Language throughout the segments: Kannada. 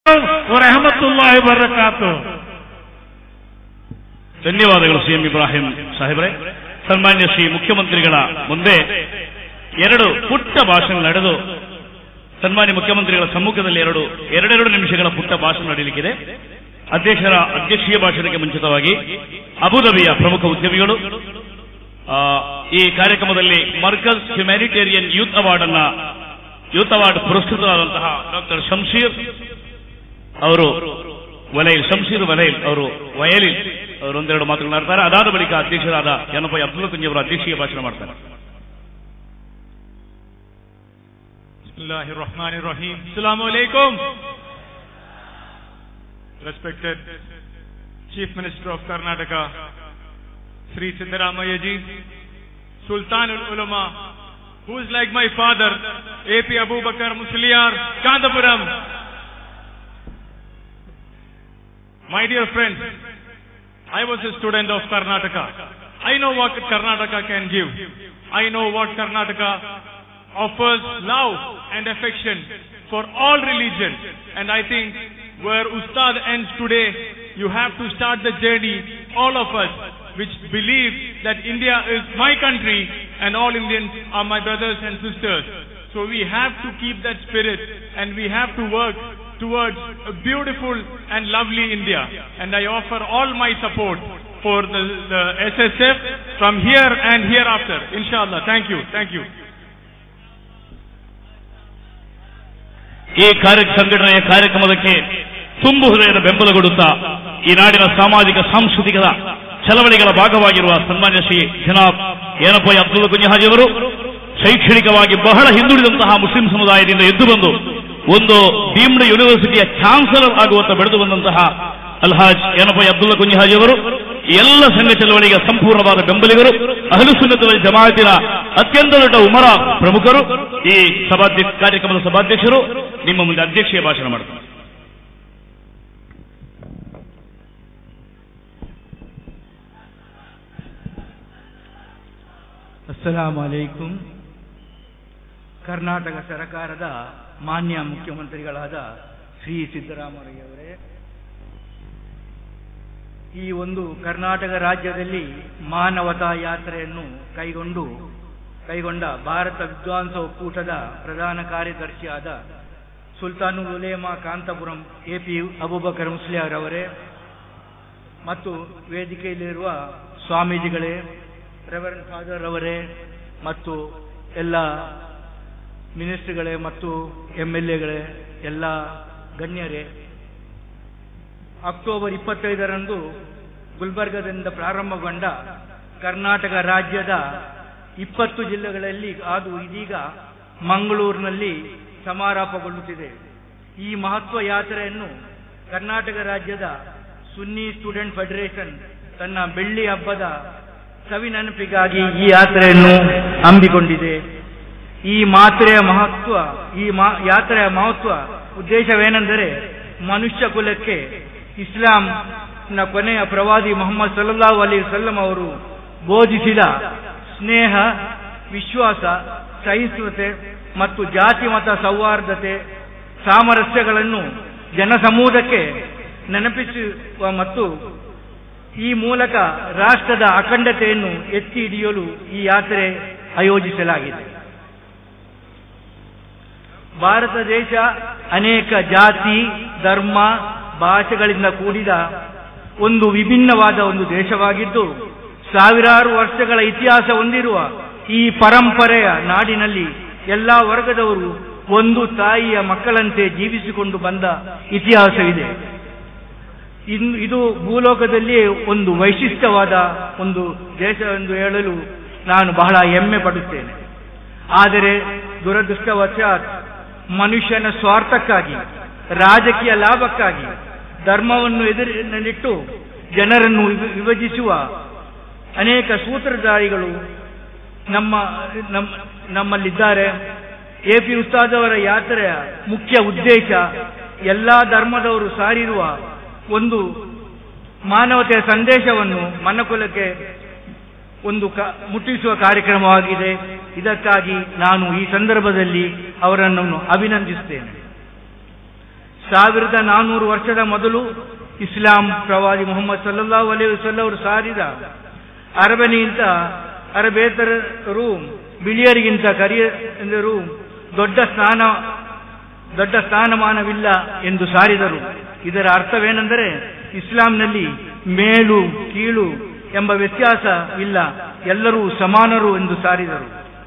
ವರಹಮತುಲ್ಲಾಹಿ ಬರಕಾತು ಧನ್ಯವಾದಗಳು ಸಿಎಂ ಇಬ್ರಾಹಿಂ ಸಾಹೇಬ್ರೆ ಸನ್ಮಾನ್ಯ ಶ್ರೀ ಮುಖ್ಯಮಂತ್ರಿಗಳ ಮುಂದೆ ಎರಡು ಪುಟ್ಟ ಭಾಷಣ ನಡೆದು ಸನ್ಮಾನ್ಯ ಮುಖ್ಯಮಂತ್ರಿಗಳ ಸಮ್ಮುಖದಲ್ಲಿ ಎರಡು ಎರಡೆರಡು ನಿಮಿಷಗಳ ಪುಟ್ಟ ಭಾಷಣ ನಡೆಯಲಿಕ್ಕಿದೆ ಅಧ್ಯಕ್ಷರ ಅಧ್ಯಕ್ಷೀಯ ಭಾಷಣಕ್ಕೆ ಮುಂಚಿತವಾಗಿ ಅಬುಧಾಬಿಯ ಪ್ರಮುಖ ಉದ್ಯಮಿಗಳು ಆ, ಈ ಕಾರ್ಯಕ್ರಮದಲ್ಲಿ ಮರ್ಕಜ್ ಹ್ಯುಮ್ಯಾನಿಟೇರಿಯನ್ ಯೂತ್ ಅವಾರ್ಡ್ ಅನ್ನ ಯೂತ್ ಅವಾರ್ಡ್ ಪುರಸ್ಕೃತರಾದಂತಹ ಡಾಕ್ಟರ್ ಶಂಶೀರ್ ಅವರು ವಲೈಲ್ ಶಂಶೀರ್ ವಲೈಲ್ ಅವರು ವಯಲಿನ್ ಅವರು ಒಂದೆರಡು ಮಾತುಗಳನ್ನಾಡ್ತಾರೆ ಅದಾದ ಬಳಿಕ ಅಧ್ಯಕ್ಷರಾದ ಯನಪೈ ಅಬ್ದುಲ್ ಕುಂಜಿ ಅವರ ಅಧ್ಯಕ್ಷೀಯ ಭಾಷಣ ಮಾಡ್ತಾರೆ Bismillahir Rahmanir Rahim. Assalamu alaikum. Respected Chief Minister of Karnataka, Sri Siddaramaya ji, Sultan ul Ulama, who is like my father, AP Abu Bakar Musliar, Kandapuram. My dear friends, I was a student of Karnataka. I know what Karnataka can give. I know what Karnataka offers love and affection for all religion. And I think where Ustad ends today, you have to start the journey, all of us, which believe that India is my country and all Indians are my brothers and sisters. So we have to keep that spirit and we have to work towards a beautiful and lovely India. And I offer all my support for the, the SSF from here and hereafter. Inshallah. Thank you. Thank you. ಈ ಕಾರ್ಯ ಸಂಘಟನೆಯ ಕಾರ್ಯಕ್ರಮಕ್ಕೆ ತುಂಬು ಹೃದಯದ ಬೆಂಬಲ ಕೊಡುತ್ತಾ ಈ ನಾಡಿನ ಸಾಮಾಜಿಕ ಸಾಂಸ್ಕೃತಿಕ ಚಳವಳಿಗಳ ಭಾಗವಾಗಿರುವ ಸನ್ಮಾನ್ಯ ಶ್ರೀ ಜನಾಬ್ ಏನಪೈ ಅಬ್ದುಲ್ ಕುಂಜಹಾಜಿ ಅವರು ಶೈಕ್ಷಣಿಕವಾಗಿ ಬಹಳ ಹಿಂದುಳಿದಂತಹ ಮುಸ್ಲಿಂ ಸಮುದಾಯದಿಂದ ಎದ್ದು ಬಂದು ಒಂದು ಡೀಮ್ಡ್ ಯೂನಿವರ್ಸಿಟಿಯ ಚಾನ್ಸಲರ್ ಆಗುವಂತ ಬೆಳೆದು ಬಂದಂತಹ ಅಲ್ಹಾಜ್ ಏನಪೈ ಅಬ್ದುಲ್ಲಾ ಕುಂಜಹಾಜಿ ಅವರು ಎಲ್ಲ ಸಂಘ ಚಳವಳಿಗೆ ಸಂಪೂರ್ಣವಾದ ಬೆಂಬಲಿಗರು ಅಹಲು ಸುನ್ನತ ಜಮಾಯತಿನ ಅತ್ಯಂತ ದೊಡ್ಡ ಉಮರ ಪ್ರಮುಖರು ಈ ಸಭಾಧ್ಯಕ್ಷ ಕಾರ್ಯಕ್ರಮದ ಸಭಾಧ್ಯಕ್ಷರು ನಿಮ್ಮ ಮುಂದೆ ಅಧ್ಯಕ್ಷೀಯ ಭಾಷಣ ಮಾಡ್ತಾರೆ ಅಸ್ಸಲಾಂ ಅಲೈಕುಂ ಕರ್ನಾಟಕ ಸರ್ಕಾರದ ಮಾನ್ಯ ಮುಖ್ಯಮಂತ್ರಿಗಳಾದ ಶ್ರೀ ಸಿದ್ದರಾಮಯ್ಯವರೇ ಈ ಒಂದು ಕರ್ನಾಟಕ ರಾಜ್ಯದಲ್ಲಿ ಮಾನವತಾ ಯಾತ್ರೆಯನ್ನು ಕೈಗೊಂಡು ಕೈಗೊಂಡ ಭಾರತ ವಿದ್ವಾಂಸ ಒಕ್ಕೂಟದ ಪ್ರಧಾನ ಕಾರ್ಯದರ್ಶಿಯಾದ ಸುಲ್ತಾನು ಉಲೇಮಾ ಕಾಂತಪುರಂ ಎ ಪಿ ಅಬೂಬಕರ್ ಮುಸ್ಲಿಯಾರವರೇ ಮತ್ತು ವೇದಿಕೆಯಲ್ಲಿರುವ ಸ್ವಾಮೀಜಿಗಳೇ ರೆವರೆಂಡ್ ಫಾದರ್ ಅವರೇ ಮತ್ತು ಎಲ್ಲ ಮಿನಿಸ್ಟ್ರಿಗಳೇ ಮತ್ತು ಎಂ ಎಲ್ ಎಗಳೇ ಎಲ್ಲ ಗಣ್ಯರೇ ಅಕ್ಟೋಬರ್ ಇಪ್ಪತ್ತೈದರಂದು ಗುಲ್ಬರ್ಗದಿಂದ ಪ್ರಾರಂಭಗೊಂಡ ಕರ್ನಾಟಕ ರಾಜ್ಯದ ಇಪ್ಪತ್ತು ಜಿಲ್ಲೆಗಳಲ್ಲಿ ಅದು ಇದೀಗ ಮಂಗಳೂರಿನಲ್ಲಿ ಸಮಾರೋಪಗೊಳ್ಳುತ್ತಿದೆ ಈ ಮಹತ್ವ ಯಾತ್ರೆಯನ್ನು ಕರ್ನಾಟಕ ರಾಜ್ಯದ ಸುನ್ನಿ ಸ್ಟೂಡೆಂಟ್ ಫೆಡರೇಷನ್ ತನ್ನ ಬೆಳ್ಳಿ ಹಬ್ಬದ ಸವಿ ನೆನಪಿಗಾಗಿ ಈ ಯಾತ್ರೆಯನ್ನು ಹಮ್ಮಿಕೊಂಡಿದೆ ಈ ಮಾತ್ರೆಯ ಮಹತ್ವ ಈ ಮಾ- ಯಾತ್ರೆಯ ಮಹತ್ವ ಉದ್ದೇಶವೇನೆಂದರೆ ಮನುಷ್ಯ ಕುಲಕ್ಕೆ ಇಸ್ಲಾಂನ ಕೊನೆಯ ಪ್ರವಾದಿ ಮೊಹಮ್ಮದ್ ಸಲ್ಲಲ್ಲಾಹು ಅಲಿ ವಸಲ್ಲಂ ಅವರು ಬೋಧಿಸಿದ ಸ್ನೇಹ ವಿಶ್ವಾಸ ಸಹಿಷ್ಣುತೆ ಮತ್ತು ಜಾತಿ ಮತ ಸೌಹಾರ್ದತೆ ಸಾಮರಸ್ಯಗಳನ್ನು ಜನಸಮೂಹಕ್ಕೆ ನೆನಪಿಸುವ ಮತ್ತು ಈ ಮೂಲಕ ರಾಷ್ಟ್ರದ ಅಖಂಡತೆಯನ್ನು ಎತ್ತಿ ಹಿಡಿಯಲು ಈ ಯಾತ್ರೆ ಆಯೋಜಿಸಲಾಗಿದೆ ಭಾರತ ದೇಶ ಅನೇಕ ಜಾತಿ ಧರ್ಮ ಭಾಷೆಗಳಿಂದ ಕೂಡಿದ ಒಂದು ವಿಭಿನ್ನವಾದ ಒಂದು ದೇಶವಾಗಿದ್ದು ಸಾವಿರಾರು ವರ್ಷಗಳ ಇತಿಹಾಸ ಹೊಂದಿರುವ ಈ ಪರಂಪರೆಯ ನಾಡಿನಲ್ಲಿ ಎಲ್ಲಾ ವರ್ಗದವರು ಒಂದು ತಾಯಿಯ ಮಕ್ಕಳಂತೆ ಜೀವಿಸಿಕೊಂಡು ಬಂದ ಇತಿಹಾಸವಿದೆ ಇನ್- ಇದು ಭೂಲೋಕದಲ್ಲಿ ಒಂದು ವೈಶಿಷ್ಟ್ಯವಾದ ಒಂದು ದೇಶ ಎಂದು ಹೇಳಲು ನಾನು ಬಹಳ ಹೆಮ್ಮೆ ಪಡುತ್ತೇನೆ ಆದರೆ ದುರದೃಷ್ಟವಶಾತ್ ಮನುಷ್ಯನ ಸ್ವಾರ್ಥಕ್ಕಾಗಿ ರಾಜಕೀಯ ಲಾಭಕ್ಕಾಗಿ ಧರ್ಮವನ್ನು ಎದುರಿನಲ್ಲಿಟ್ಟು ಜನರನ್ನು ವಿಭ- ವಿಭಜಿಸುವ ಅನೇಕ ಸೂತ್ರಧಾರಿಗಳು ನಮ್ಮ ನಮ್ಮ- ನಮ್ಮಲ್ಲಿದ್ದಾರೆ ಎ ಪಿ ಉಸ್ತಾದ್ ಅವರ ಯಾತ್ರೆಯ ಮುಖ್ಯ ಉದ್ದೇಶ ಎಲ್ಲಾ ಧರ್ಮದವರು ಸಾರಿರುವ ಒಂದು ಮಾನವತೆಯ ಸಂದೇಶವನ್ನು ಮನಕುಲಕ್ಕೆ ಒಂದು ಕ- ಮುಟ್ಟಿಸುವ ಕಾರ್ಯಕ್ರಮವಾಗಿದೆ ಇದಕ್ಕಾಗಿ ನಾನು ಈ ಸಂದರ್ಭದಲ್ಲಿ ಅವರನ್ನು ಅಭಿನಂದಿಸುತ್ತೇನೆ ಸಾವಿರದ ನಾನ್ನೂರು ವರ್ಷದ ಮೊದಲು ಇಸ್ಲಾಂ ಪ್ರವಾದಿ ಮೊಹಮ್ಮದ್ ಸಲ್ಲಲ್ಲಾಹು ಅಲೈಹಿ ವಸಲ್ಲಂ ಅವರು ಸಾರಿದ ಅರಬನಿಗಿಂತ ಅರಬೇತರರು ಬಿಳಿಯರಿಗಿಂತ ಕರಿಯರು ದೊಡ್ಡ ಸ್ಥಾನ ದೊಡ್ಡ ಸ್ಥಾನಮಾನವಿಲ್ಲ ಎಂದು ಸಾರಿದರು ಇದರ ಅರ್ಥವೇನೆಂದರೆ ಇಸ್ಲಾಂನಲ್ಲಿ ಮೇಲು ಕೀಳು ಎಂಬ ವ್ಯತ್ಯಾಸ ಇಲ್ಲ ಎಲ್ಲರೂ ಸಮಾನರು ಎಂದು ಸಾರಿದರು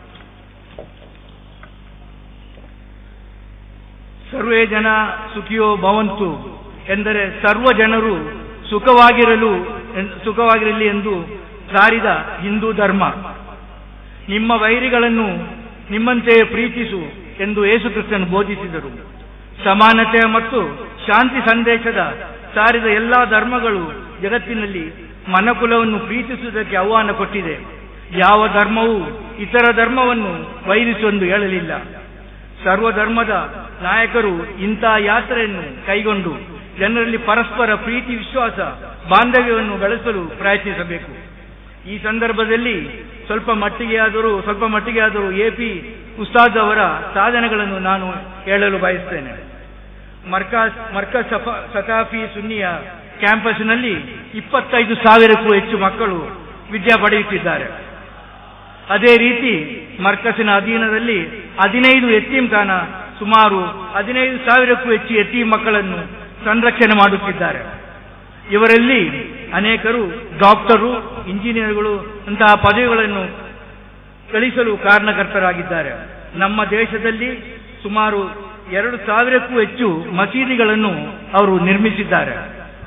ಸರ್ವೇ ಜನ ಸುಖಿಯೋ ಭವಂತು ಎಂದರೆ ಸರ್ವ ಜನರು ಸುಖವಾಗಿರಲು ಸುಖವಾಗಿರಲಿ ಎಂದು ಸಾರಿದ ಹಿಂದೂ ಧರ್ಮ ನಿಮ್ಮ ವೈರಿಗಳನ್ನು ನಿಮ್ಮಂತೆಯೇ ಪ್ರೀತಿಸು ಎಂದು ಯೇಸುಕ್ರಿಸ್ತನು ಬೋಧಿಸಿದರು ಸಮಾನತೆ ಮತ್ತು ಶಾಂತಿ ಸಂದೇಶದ ಸಾರಿದ ಎಲ್ಲಾ ಧರ್ಮಗಳು ಜಗತ್ತಿನಲ್ಲಿ ಮನಕುಲವನ್ನು ಪ್ರೀತಿಸುವುದಕ್ಕೆ ಆಹ್ವಾನ ಕೊಟ್ಟಿದೆ ಯಾವ ಧರ್ಮವೂ ಇತರ ಧರ್ಮವನ್ನು ವೈರಿಸುವೆಂದು ಹೇಳಲಿಲ್ಲ ಸರ್ವಧರ್ಮದ ನಾಯಕರು ಇಂಥ ಯಾತ್ರೆಯನ್ನು ಕೈಗೊಂಡು ಜನರಲ್ಲಿ ಪರಸ್ಪರ ಪ್ರೀತಿ ವಿಶ್ವಾಸ ಬಾಂಧವ್ಯವನ್ನು ಬೆಳೆಸಲು ಪ್ರಯತ್ನಿಸಬೇಕು ಈ ಸಂದರ್ಭದಲ್ಲಿ ಸ್ವಲ್ಪ ಮಟ್ಟಿಗೆ ಆದರೂ ಸ್ವಲ್ಪ ಮಟ್ಟಿಗೆ ಆದರೂ ಎಪಿ ಉಸ್ತಾದ್ ಅವರ ಸಾಧನೆಗಳನ್ನು ನಾನು ಹೇಳಲು ಬಯಸ್ತೇನೆ ಮರ್ಕಾಸ್ ಮರ್ಕಸ್ ಸಫಾ ಸತಾಫಿ ಸುನ್ನಿಯ ಕ್ಯಾಂಪಸ್ನಲ್ಲಿ ಇಪ್ಪತ್ತೈದು ಸಾವಿರಕ್ಕೂ ಹೆಚ್ಚು ಮಕ್ಕಳು ವಿದ್ಯಾ ಪಡೆಯುತ್ತಿದ್ದಾರೆ ಅದೇ ರೀತಿ ಮರ್ಕಸಿನ ಅಧೀನದಲ್ಲಿ ಹದಿನೈದು ಎತ್ತೀಂ ಖಾನ ಸುಮಾರು ಹದಿನೈದು ಸಾವಿರಕ್ಕೂ ಹೆಚ್ಚು ಎತ್ತೀಂ ಮಕ್ಕಳನ್ನು ಸಂರಕ್ಷಣೆ ಮಾಡುತ್ತಿದ್ದಾರೆ ಇವರಲ್ಲಿ ಅನೇಕರು ಡಾಕ್ಟರು ಇಂಜಿನಿಯರ್ಗಳು ಅಂತಹ ಪದವಿಗಳನ್ನು ಗಳಿಸಲು ಕಾರಣಕರ್ತರಾಗಿದ್ದಾರೆ ನಮ್ಮ ದೇಶದಲ್ಲಿ ಸುಮಾರು ಎರಡು ಸಾವಿರಕ್ಕೂ ಹೆಚ್ಚು ಮಸೀದಿಗಳನ್ನು ಅವರು ನಿರ್ಮಿಸಿದ್ದಾರೆ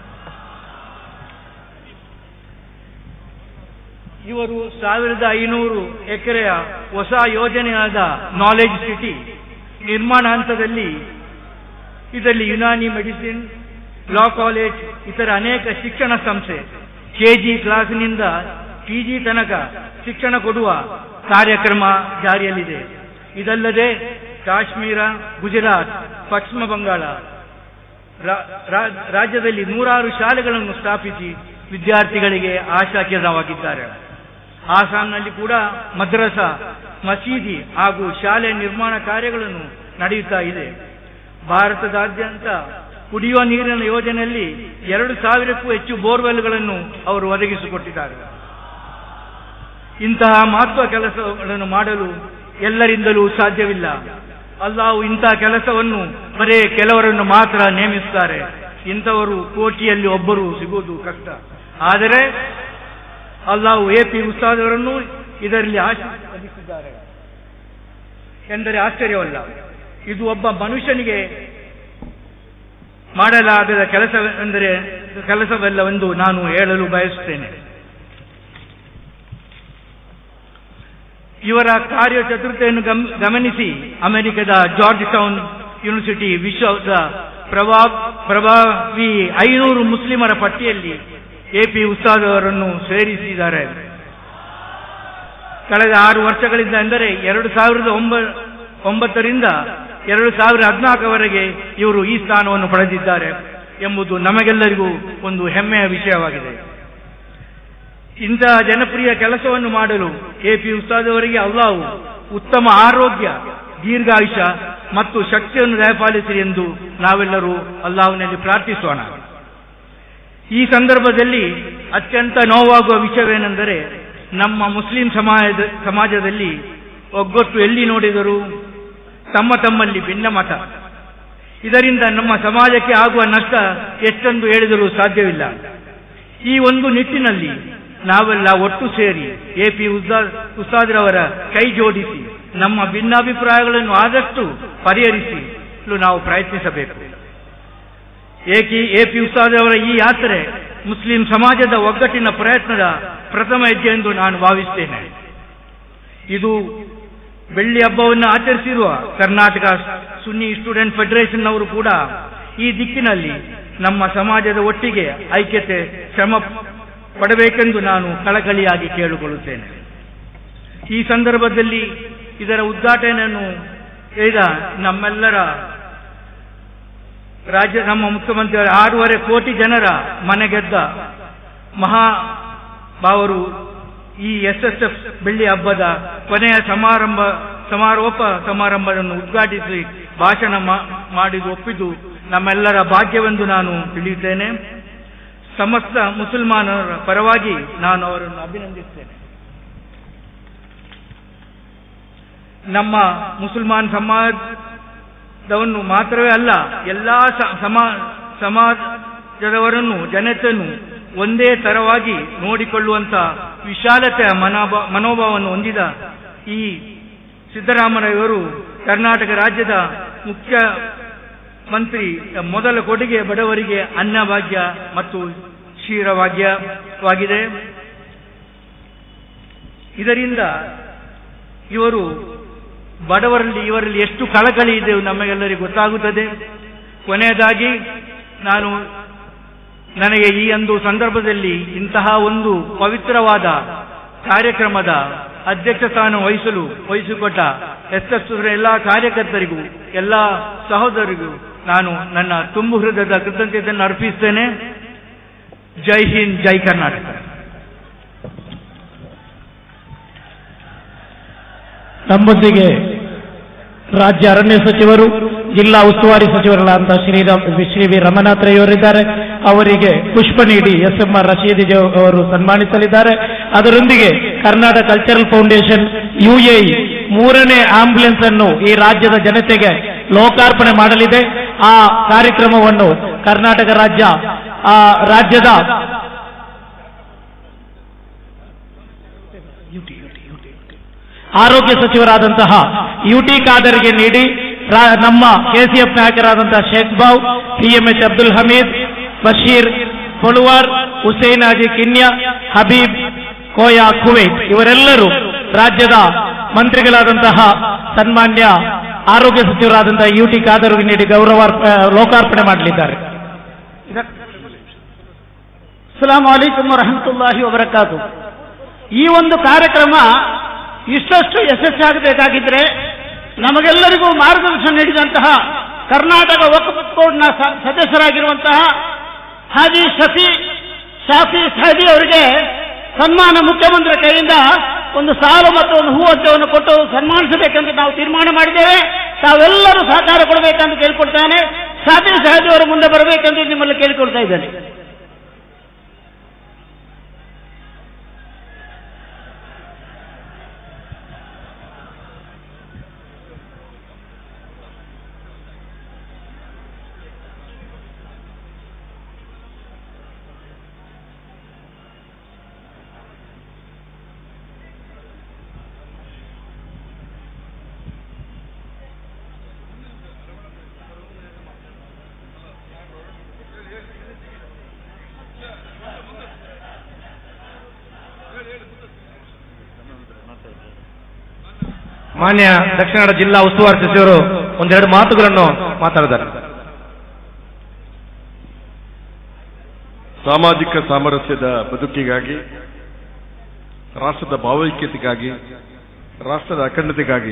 ಇವರು ಸಾವಿರದ ಐನೂರು ಎಕರೆಯ ಹೊಸ ಯೋಜನೆಯಾದ ನಾಲೆಜ್ ಸಿಟಿ ನಿರ್ಮಾಣ ಹಂತದಲ್ಲಿ ಇದರಲ್ಲಿ ಯುನಾನಿ ಮೆಡಿಸಿನ್ ಲಾ ಕಾಲೇಜ್ ಇತರ ಅನೇಕ ಶಿಕ್ಷಣ ಸಂಸ್ಥೆ ಕೆಜಿ ಕ್ಲಾಸ್ನಿಂದ ಪಿಜಿ ತನಕ ಶಿಕ್ಷಣ ಕೊಡುವ ಕಾರ್ಯಕ್ರಮ ಜಾರಿಯಲ್ಲಿದೆ ಇದಲ್ಲದೆ ಕಾಶ್ಮೀರ ಗುಜರಾತ್ ಪಶ್ಚಿಮ ಬಂಗಾಳ ರಾ- ರಾ- ರಾಜ್ಯದಲ್ಲಿ ನೂರಾರು ಶಾಲೆಗಳನ್ನು ಸ್ಥಾಪಿಸಿ ವಿದ್ಯಾರ್ಥಿಗಳಿಗೆ ಆಶಾಕಿರಣವಾಗಿದ್ದಾರೆ ಆಸಾಂನಲ್ಲಿ ಕೂಡ ಮದ್ರಸಾ ಮಸೀದಿ ಹಾಗೂ ಶಾಲೆ ನಿರ್ಮಾಣ ಕಾರ್ಯಗಳನ್ನು ನಡೆಯುತ್ತಾ ಇದೆ ಭಾರತದಾದ್ಯಂತ ಕುಡಿಯುವ ನೀರಿನ ಯೋಜನೆಯಲ್ಲಿ ಎರಡು ಸಾವಿರಕ್ಕೂ ಹೆಚ್ಚು ಬೋರ್ವೆಲ್ಗಳನ್ನು ಅವರು ಒದಗಿಸಿಕೊಟ್ಟಿದ್ದಾರೆ ಇಂತಹ ಮಹತ್ವ ಕೆಲಸಗಳನ್ನು ಮಾಡಲು ಎಲ್ಲರಿಂದಲೂ ಸಾಧ್ಯವಿಲ್ಲ ಅಲ್ಲಾವು ಇಂತಹ ಕೆಲಸವನ್ನು ಬರೇ ಕೆಲವರನ್ನು ಮಾತ್ರ ನೇಮಿಸುತ್ತಾರೆ ಇಂಥವರು ಕೋಟಿಯಲ್ಲಿ ಒಬ್ಬರು ಸಿಗುವುದು ಕಷ್ಟ ಆದರೆ ಅಲ್ಲಾವು ಎ ಪಿ ಉಸ್ತಾದವರನ್ನು ಇದರಲ್ಲಿ ಆಶೀರ್ವದಿಸಿದ್ದಾರೆ ಎಂದರೆ ಆಶ್ಚರ್ಯವಲ್ಲ ಇದು ಒಬ್ಬ ಮನುಷ್ಯನಿಗೆ ಮಾಡಲಾಗದ ಕೆಲಸವೆಂದರೆ ಕೆಲಸವಲ್ಲವೆಂದು ನಾನು ಹೇಳಲು ಬಯಸುತ್ತೇನೆ ಇವರ ಕಾರ್ಯಚತುರತೆಯನ್ನು ಗಮ್- ಗಮನಿಸಿ ಅಮೆರಿಕದ ಜಾರ್ಜ್ ಟೌನ್ ಯೂನಿವರ್ಸಿಟಿ ವಿಶ್ವದ ಪ್ರಭಾವ ಪ್ರಭಾವಿ ಐನೂರು ಮುಸ್ಲಿಮರ ಪಟ್ಟಿಯಲ್ಲಿ ಎಪಿ ಉಸ್ತಾದ್ ಅವರನ್ನು ಸೇರಿಸಿದ್ದಾರೆ ಕಳೆದ ಆರು ವರ್ಷಗಳಿಂದ ಎಂದರೆ ಎರಡು ಸಾವಿರದ ಒಂಬ ಒಂಬತ್ತರಿಂದ ಎರಡು ಸಾವಿರದ ಹದಿನಾಲ್ಕವರೆಗೆ ಇವರು ಈ ಸ್ಥಾನವನ್ನು ಪಡೆದಿದ್ದಾರೆ ಎಂಬುದು ನಮಗೆಲ್ಲರಿಗೂ ಒಂದು ಹೆಮ್ಮೆಯ ವಿಷಯವಾಗಿದೆ ಇಂತಹ ಜನಪ್ರಿಯ ಕೆಲಸವನ್ನು ಮಾಡಲು ಎಪಿ ಉಸ್ತಾದ್ ಅವರಿಗೆ ಅಲ್ಲಾವು ಉತ್ತಮ ಆರೋಗ್ಯ ದೀರ್ಘಾಯುಷ ಮತ್ತು ಶಕ್ತಿಯನ್ನು ದಯಪಾಲಿಸಿರಿ ಎಂದು ನಾವೆಲ್ಲರೂ ಅಲ್ಲಾಹ್ನಲ್ಲಿ ಪ್ರಾರ್ಥಿಸೋಣ ಈ ಸಂದರ್ಭದಲ್ಲಿ ಅತ್ಯಂತ ನೋವಾಗುವ ವಿಷಯವೇನೆಂದರೆ ನಮ್ಮ ಮುಸ್ಲಿಂ ಸಮಾಜದ ಸಮಾಜದಲ್ಲಿ ಒಗ್ಗಟ್ಟು ಎಲ್ಲಿ ನೋಡಿದರೂ ತಮ್ಮ ತಮ್ಮಲ್ಲಿ ಭಿನ್ನಮತ ಇದರಿಂದ ನಮ್ಮ ಸಮಾಜಕ್ಕೆ ಆಗುವ ನಷ್ಟ ಎಷ್ಟೆಂದು ಹೇಳಿದರೂ ಸಾಧ್ಯವಿಲ್ಲ ಈ ಒಂದು ನಿಟ್ಟಿನಲ್ಲಿ ನಾವೆಲ್ಲ ಒಟ್ಟು ಸೇರಿ ಎಪಿ ಉಸ್ತಾದ್ರವರ ಕೈ ಜೋಡಿಸಿ ನಮ್ಮ ಭಿನ್ನಾಭಿಪ್ರಾಯಗಳನ್ನು ಆದಷ್ಟು ಪರಿಹರಿಸಿ ನಾವು ಪ್ರಯತ್ನಿಸಬೇಕು ಏಕಿ ಎಪಿ ಉಸ್ತಾದ್ರವರ ಈ ಯಾತ್ರೆ ಮುಸ್ಲಿಂ ಸಮಾಜದ ಒಗ್ಗಟ್ಟಿನ ಪ್ರಯತ್ನದ ಪ್ರಥಮ ಹೆಜ್ಜೆ ಎಂದು ನಾನು ಭಾವಿಸ್ತೇನೆ ಇದು ಬೆಳ್ಳಿ ಹಬ್ಬವನ್ನು ಆಚರಿಸಿರುವ ಕರ್ನಾಟಕ ಸುನ್ನಿ ಸ್ಟೂಡೆಂಟ್ ಫೆಡರೇಷನ್ ಅವರು ಕೂಡ ಈ ದಿಕ್ಕಿನಲ್ಲಿ ನಮ್ಮ ಸಮಾಜದ ಒಟ್ಟಿಗೆ ಐಕ್ಯತೆ ಶ್ರಮ ಪಡಬೇಕೆಂದು ನಾನು ಕಳಕಳಿಯಾಗಿ ಕೇಳಿಕೊಳ್ಳುತ್ತೇನೆ ಈ ಸಂದರ್ಭದಲ್ಲಿ ಇದರ ಉದ್ಘಾಟನೆಯನ್ನು ಹೇಳಿದ ನಮ್ಮೆಲ್ಲರ ರಾಜ್ಯ ನಮ್ಮ ಮುಖ್ಯಮಂತ್ರಿ ಆರೂವರೆ ಕೋಟಿ ಜನರ ಮನೆಗೆದ್ದ ಮಹಾ ಬಾವರು ಈ ಎಸ್ ಎಸ್ ಎಫ್ ಬೆಳ್ಳಿ ಹಬ್ಬದ ಕೊನೆಯ ಸಮಾರಂಭ ಸಮಾರೋಪ ಸಮಾರಂಭವನ್ನು ಉದ್ಘಾಟಿಸಿ ಭಾಷಣ ಮಾ- ಮಾಡಿದ್ದು ಒಪ್ಪಿದ್ದು ನಮ್ಮೆಲ್ಲರ ಭಾಗ್ಯವೆಂದು ನಾನು ತಿಳಿಯುತ್ತೇನೆ ಸಮಸ್ತ ಮುಸಲ್ಮಾನರ ಪರವಾಗಿ ನಾನು ಅವರನ್ನು ಅಭಿನಂದಿಸ್ತೇನೆ ನಮ್ಮ ಮುಸಲ್ಮಾನ್ ಸಮಾಜವನ್ನು ಮಾತ್ರವೇ ಅಲ್ಲ ಎಲ್ಲ ಸಮಾ ಸಮಾಜದವರನ್ನು ಜನತೆಯನ್ನು ಒಂದೇ ತರವಾಗಿ ನೋಡಿಕೊಳ್ಳುವಂತ ವಿಶಾಲತೆಯ ಮನೋಭ ಮನೋಭಾವವನ್ನು ಹೊಂದಿದ ಈ ಸಿದ್ದರಾಮಯ್ಯವರು ಕರ್ನಾಟಕ ರಾಜ್ಯದ ಮುಖ್ಯ ಮಂತ್ರಿ ಮೊದಲ ಕೊಡುಗೆ ಬಡವರಿಗೆ ಅನ್ನಭಾಗ್ಯ ಮತ್ತು ಕ್ಷೀರಭಾಗ್ಯವಾಗಿದೆ ಇದರಿಂದ ಇವರು ಬಡವರಲ್ಲಿ ಇವರಲ್ಲಿ ಎಷ್ಟು ಕಳಕಳಿ ಇದೆ ನಮಗೆಲ್ಲರಿಗೂ ಗೊತ್ತಾಗುತ್ತದೆ ಕೊನೆಯದಾಗಿ ನಾನು ನನಗೆ ಈ ಒಂದು ಸಂದರ್ಭದಲ್ಲಿ ಇಂತಹ ಒಂದು ಪವಿತ್ರವಾದ ಕಾರ್ಯಕ್ರಮದ ಅಧ್ಯಕ್ಷ ಸ್ಥಾನ ವಹಿಸಲು ವಹಿಸಿಕೊಟ್ಟ ಎಸ್ ಎಸ್ ಎಲ್ಲ ಕಾರ್ಯಕರ್ತರಿಗೂ ಎಲ್ಲ ಸಹೋದರಿಗೂ ನಾನು ನನ್ನ ತುಂಬು ಹೃದಯದ ಕೃತಜ್ಞತೆಯನ್ನು ಅರ್ಪಿಸ್ತೇನೆ ಜೈ ಹಿಂದ್ ಜೈ ಕರ್ನಾಟಕ ನಮ್ಮೊಂದಿಗೆ ರಾಜ್ಯ ಅರಣ್ಯ ಸಚಿವರು ಜಿಲ್ಲಾ ಉಸ್ತುವಾರಿ ಸಚಿವರುಗಳಾದಂತಹ ಶ್ರೀರಾಮ್ ಶ್ರೀ ವಿ ರಮನಾಥ್ರಯವರಿದ್ದಾರೆ ಅವರಿಗೆ ಪುಷ್ಪ ನೀಡಿ ಎಸ್ ಎಂ ಆರ್ ರಶೀದ್ ಅವರು ಸನ್ಮಾನಿಸಲಿದ್ದಾರೆ ಅದರೊಂದಿಗೆ ಕರ್ನಾಟಕ ಕಲ್ಚರಲ್ ಫೌಂಡೇಶನ್ ಯುಎಇ ಮೂರನೇ ಆಂಬ್ಯುಲೆನ್ಸ್ ಅನ್ನು ಈ ರಾಜ್ಯದ ಜನತೆಗೆ ಲೋಕಾರ್ಪಣೆ ಮಾಡಲಿದೆ ಆ ಕಾರ್ಯಕ್ರಮವನ್ನು ಕರ್ನಾಟಕ ರಾಜ್ಯ ಆ ರಾಜ್ಯದ ಆರೋಗ್ಯ ಸಚಿವರಾದಂತಹ ಯುಟಿ ಖಾದರ್ಗೆ ನೀಡಿ ರಾ- ನಮ್ಮ ಕೆಸಿಎಫ್ ನಾಯಕರಾದಂತಹ ಶೇಖ್ ಬಾವ್ ಪಿಎಂಎಚ್ ಅಬ್ದುಲ್ ಹಮೀದ್ ಬಶೀರ್ ಪೊಳುವಾರ್ ಹುಸೇನ್ ಹಾಜಿ ಕಿನ್ಯಾ ಹಬೀಬ್ ಕೋಯಾ ಕುವೈತ್ ಇವರೆಲ್ಲರೂ ರಾಜ್ಯದ ಮಂತ್ರಿಗಳಾದಂತಹ ಸನ್ಮಾನ್ಯ ಆರೋಗ್ಯ ಸಚಿವರಾದಂತಹ ಯುಟಿ ಖಾದರ್ಗೆ ನೀಡಿ ಗೌರವ ಲೋಕಾರ್ಪಣೆ ಮಾಡಲಿದ್ದಾರೆ ಅಸ್ಸಲಾಂ ವಲೈಕುಮ್ ವರಹಮತುಲ್ಲಾಹಿ ವಬರಕಾತು ಈ ಒಂದು ಕಾರ್ಯಕ್ರಮ ಇಷ್ಟಷ್ಟು ಯಶಸ್ಸಾಗಬೇಕಾಗಿದ್ರೆ ನಮಗೆಲ್ಲರಿಗೂ ಮಾರ್ಗದರ್ಶನ ನೀಡಿದಂತಹ ಕರ್ನಾಟಕ ವಕ್ಫ್ ಬೋರ್ಡ್ನ ಸ- ಸದಸ್ಯರಾಗಿರುವಂತಹ ಹಾಜಿ ಶಫಿ ಶಾಫಿ ಸಾದಿ ಅವರಿಗೆ ಸನ್ಮಾನ ಮುಖ್ಯಮಂತ್ರಿ ಕೈಯಿಂದ ಒಂದು ಸಾಲು ಮತ್ತು ಒಂದು ಹೂವತ್ತವನ್ನು ಕೊಟ್ಟು ಸನ್ಮಾನಿಸಬೇಕೆಂದು ನಾವು ತೀರ್ಮಾನ ಮಾಡಿದ್ದೇವೆ ತಾವೆಲ್ಲರೂ ಸಹಕಾರ ಕೊಡಬೇಕೆಂದು ಕೇಳಿಕೊಳ್ತಾನೆ ಶಾಫಿ ಸಾದಿ ಅವರು ಮುಂದೆ ಬರಬೇಕೆಂದು ನಿಮ್ಮಲ್ಲಿ ಕೇಳಿಕೊಳ್ತಾ ಇದ್ದೇನೆ ಮಾನ್ಯ ದಕ್ಷಿಣ ಕನ್ನಡ ಜಿಲ್ಲಾ ಉಸ್ತುವಾರಿ ಸಚಿವರು ಒಂದೆರಡು ಮಾತುಗಳನ್ನು ಮಾತಾಡಿದ್ದಾರೆ ಸಾಮಾಜಿಕ ಸಾಮರಸ್ಯದ ಬದುಕಿಗಾಗಿ ರಾಷ್ಟ್ರದ ಭಾವೈಕ್ಯತೆಗಾಗಿ ರಾಷ್ಟ್ರದ ಅಖಂಡತೆಗಾಗಿ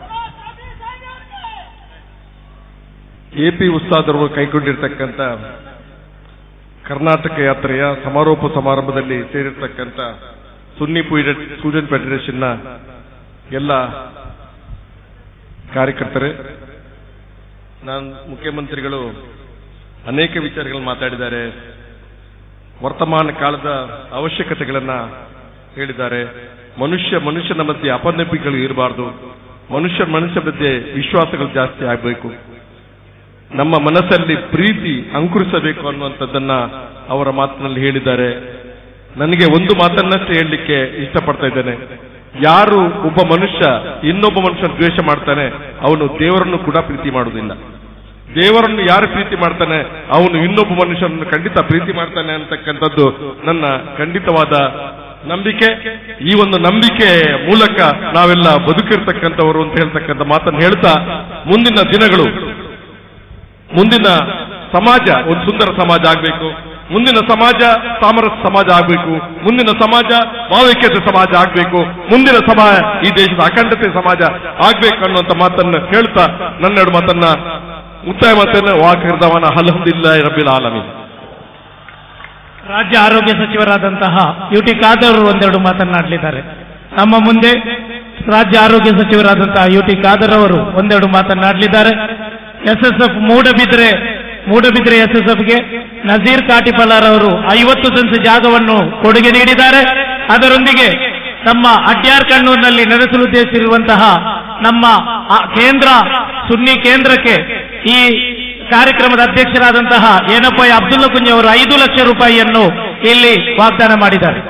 ಎಪಿ ಉತ್ಸಾಹದವರು ಕೈಗೊಂಡಿರ್ತಕ್ಕಂಥ ಕರ್ನಾಟಕ ಯಾತ್ರೆಯ ಸಮಾರೋಪ ಸಮಾರಂಭದಲ್ಲಿ ಸೇರಿರ್ತಕ್ಕಂಥ ಸುನ್ನಿ ಸ್ಟೂಡೆಂಟ್ ಫೆಡರೇಷನ್ನ ಎಲ್ಲ ಕಾರ್ಯಕರ್ತರೇ ನಾನು ಮುಖ್ಯಮಂತ್ರಿಗಳು ಅನೇಕ ವಿಚಾರಗಳನ್ನು ಮಾತಾಡಿದ್ದಾರೆ ವರ್ತಮಾನ ಕಾಲದ ಅವಶ್ಯಕತೆಗಳನ್ನ ಹೇಳಿದ್ದಾರೆ ಮನುಷ್ಯ ಮನುಷ್ಯನ ಮಧ್ಯೆ ಅಪನಂಬಿಕೆಗಳು ಇರಬಾರ್ದು ಮನುಷ್ಯ ಮನುಷ್ಯ ಮಧ್ಯೆ ವಿಶ್ವಾಸಗಳು ಜಾಸ್ತಿ ಆಗಬೇಕು ನಮ್ಮ ಮನಸ್ಸಲ್ಲಿ ಪ್ರೀತಿ ಅಂಕುರಿಸಬೇಕು ಅನ್ನುವಂಥದ್ದನ್ನ ಅವರ ಮಾತಿನಲ್ಲಿ ಹೇಳಿದ್ದಾರೆ ನನಗೆ ಒಂದು ಮಾತನ್ನಷ್ಟೇ ಹೇಳಲಿಕ್ಕೆ ಇಷ್ಟಪಡ್ತಾ ಇದ್ದೇನೆ ಯಾರು ಒಬ್ಬ ಮನುಷ್ಯ ಇನ್ನೊಬ್ಬ ಮನುಷ್ಯನ ದ್ವೇಷ ಮಾಡ್ತಾನೆ ಅವನು ದೇವರನ್ನು ಕೂಡ ಪ್ರೀತಿ ಮಾಡುವುದಿಲ್ಲ ದೇವರನ್ನು ಯಾರು ಪ್ರೀತಿ ಮಾಡ್ತಾನೆ ಅವನು ಇನ್ನೊಬ್ಬ ಮನುಷ್ಯನನ್ನು ಖಂಡಿತ ಪ್ರೀತಿ ಮಾಡ್ತಾನೆ ಅಂತಕ್ಕಂಥದ್ದು ನನ್ನ ಖಂಡಿತವಾದ ನಂಬಿಕೆ ಈ ಒಂದು ನಂಬಿಕೆ ಮೂಲಕ ನಾವೆಲ್ಲ ಬದುಕಿರ್ತಕ್ಕಂಥವರು ಅಂತ ಹೇಳ್ತಕ್ಕಂಥ ಮಾತನ್ನು ಹೇಳ್ತಾ ಮುಂದಿನ ದಿನಗಳು ಮುಂದಿನ ಸಮಾಜ ಒಂದು ಸುಂದರ ಸಮಾಜ ಆಗಬೇಕು ಮುಂದಿನ ಸಮಾಜ ಸಾಮರಸ್ಯ ಸಮಾಜ ಆಗಬೇಕು ಮುಂದಿನ ಸಮಾಜ ಭಾವೈಕ್ಯತೆ ಸಮಾಜ ಆಗಬೇಕು ಮುಂದಿನ ಸಮಾಜ ಈ ದೇಶದ ಅಖಂಡತೆ ಸಮಾಜ ಆಗ್ಬೇಕು ಅನ್ನುವಂಥ ಮಾತನ್ನು ಹೇಳ್ತಾ ನನ್ನೆರಡು ಮಾತನ್ನ ಮುಕ್ತಾಯ ಮಾತನ್ನ ವಾಕಿರ್ದವನ ಅಲ್ಹಮ್ದುಲಿಲ್ಲಾಹಿ ರಬ್ಬಿಲ್ ಆಲಮೀನ್ ರಾಜ್ಯ ಆರೋಗ್ಯ ಸಚಿವರಾದಂತಹ ಯು ಟಿ ಖಾದರ್ ಅವರು ಒಂದೆರಡು ಮಾತನಾಡಲಿದ್ದಾರೆ ನಮ್ಮ ಮುಂದೆ ರಾಜ್ಯ ಆರೋಗ್ಯ ಸಚಿವರಾದಂತಹ ಯು ಟಿ ಖಾದರ್ ಅವರು ಒಂದೆರಡು ಮಾತನಾಡಲಿದ್ದಾರೆ S S F Moodbidri Moodbidri ಎಸ್ಎಸ್ಎಫ್ಗೆ ನಜೀರ್ ಕಾಟಿಪಲಾರ್ ಅವರು ಐವತ್ತು ಸೆನ್ಸ್ ಜಾಗವನ್ನು ಕೊಡುಗೆ ನೀಡಿದ್ದಾರೆ ಅದರೊಂದಿಗೆ ತಮ್ಮ ಅಡ್ಯಾರ್ ಕಣ್ಣೂರಿನಲ್ಲಿ ನಡೆಸಲುದ್ದೇಶಿರುವಂತಹ ನಮ್ಮ ಆ ಕೇಂದ್ರ ಸುನ್ನಿ ಕೇಂದ್ರಕ್ಕೆ ಈ ಕಾರ್ಯಕ್ರಮದ ಅಧ್ಯಕ್ಷರಾದಂತಹ ಏನಪ್ಪ ಅಬ್ದುಲ್ಲಾ ಕುಂಜಿ ಅವರು ಐದು ಲಕ್ಷ ರೂಪಾಯಿಯನ್ನು ಇಲ್ಲಿ ವಾಗ್ದಾನ ಮಾಡಿದ್ದಾರೆ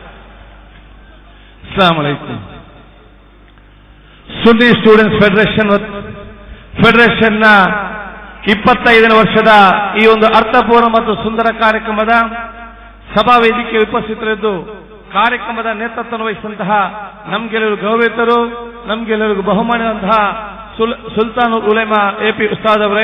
ಅಸ್ಲಾಂ ಅಲೈಕುಂ ಸುನ್ನಿ ಸ್ಟೂಡೆಂಟ್ಸ್ ಫೆಡರೇಷನ್ ಫೆಡರೇಷನ್ನ ಇಪ್ಪತ್ತೈದನೇ ವರ್ಷದ ಈ ಒಂದು ಅರ್ಥಪೂರ್ಣ ಮತ್ತು ಸುಂದರ ಕಾರ್ಯಕ್ರಮದ ಸಭಾ ವೇದಿಕೆ ಉಪಸ್ಥಿತರಿದ್ದು ಕಾರ್ಯಕ್ರಮದ ನೇತೃತ್ವ ವಹಿಸಿದಂತಹ ನಮ್ಗೆಲ್ಲರಿಗೂ ಗೌರವಿತರು ನಮ್ಗೆಲ್ಲರಿಗೂ ಬಹುಮಾನದಂತಹ ಸುಲ್- ಸುಲ್ತಾನ್ ಉಲೇಮಾ ಎಪಿ ಉಸ್ತಾದ್ ಅವರೇ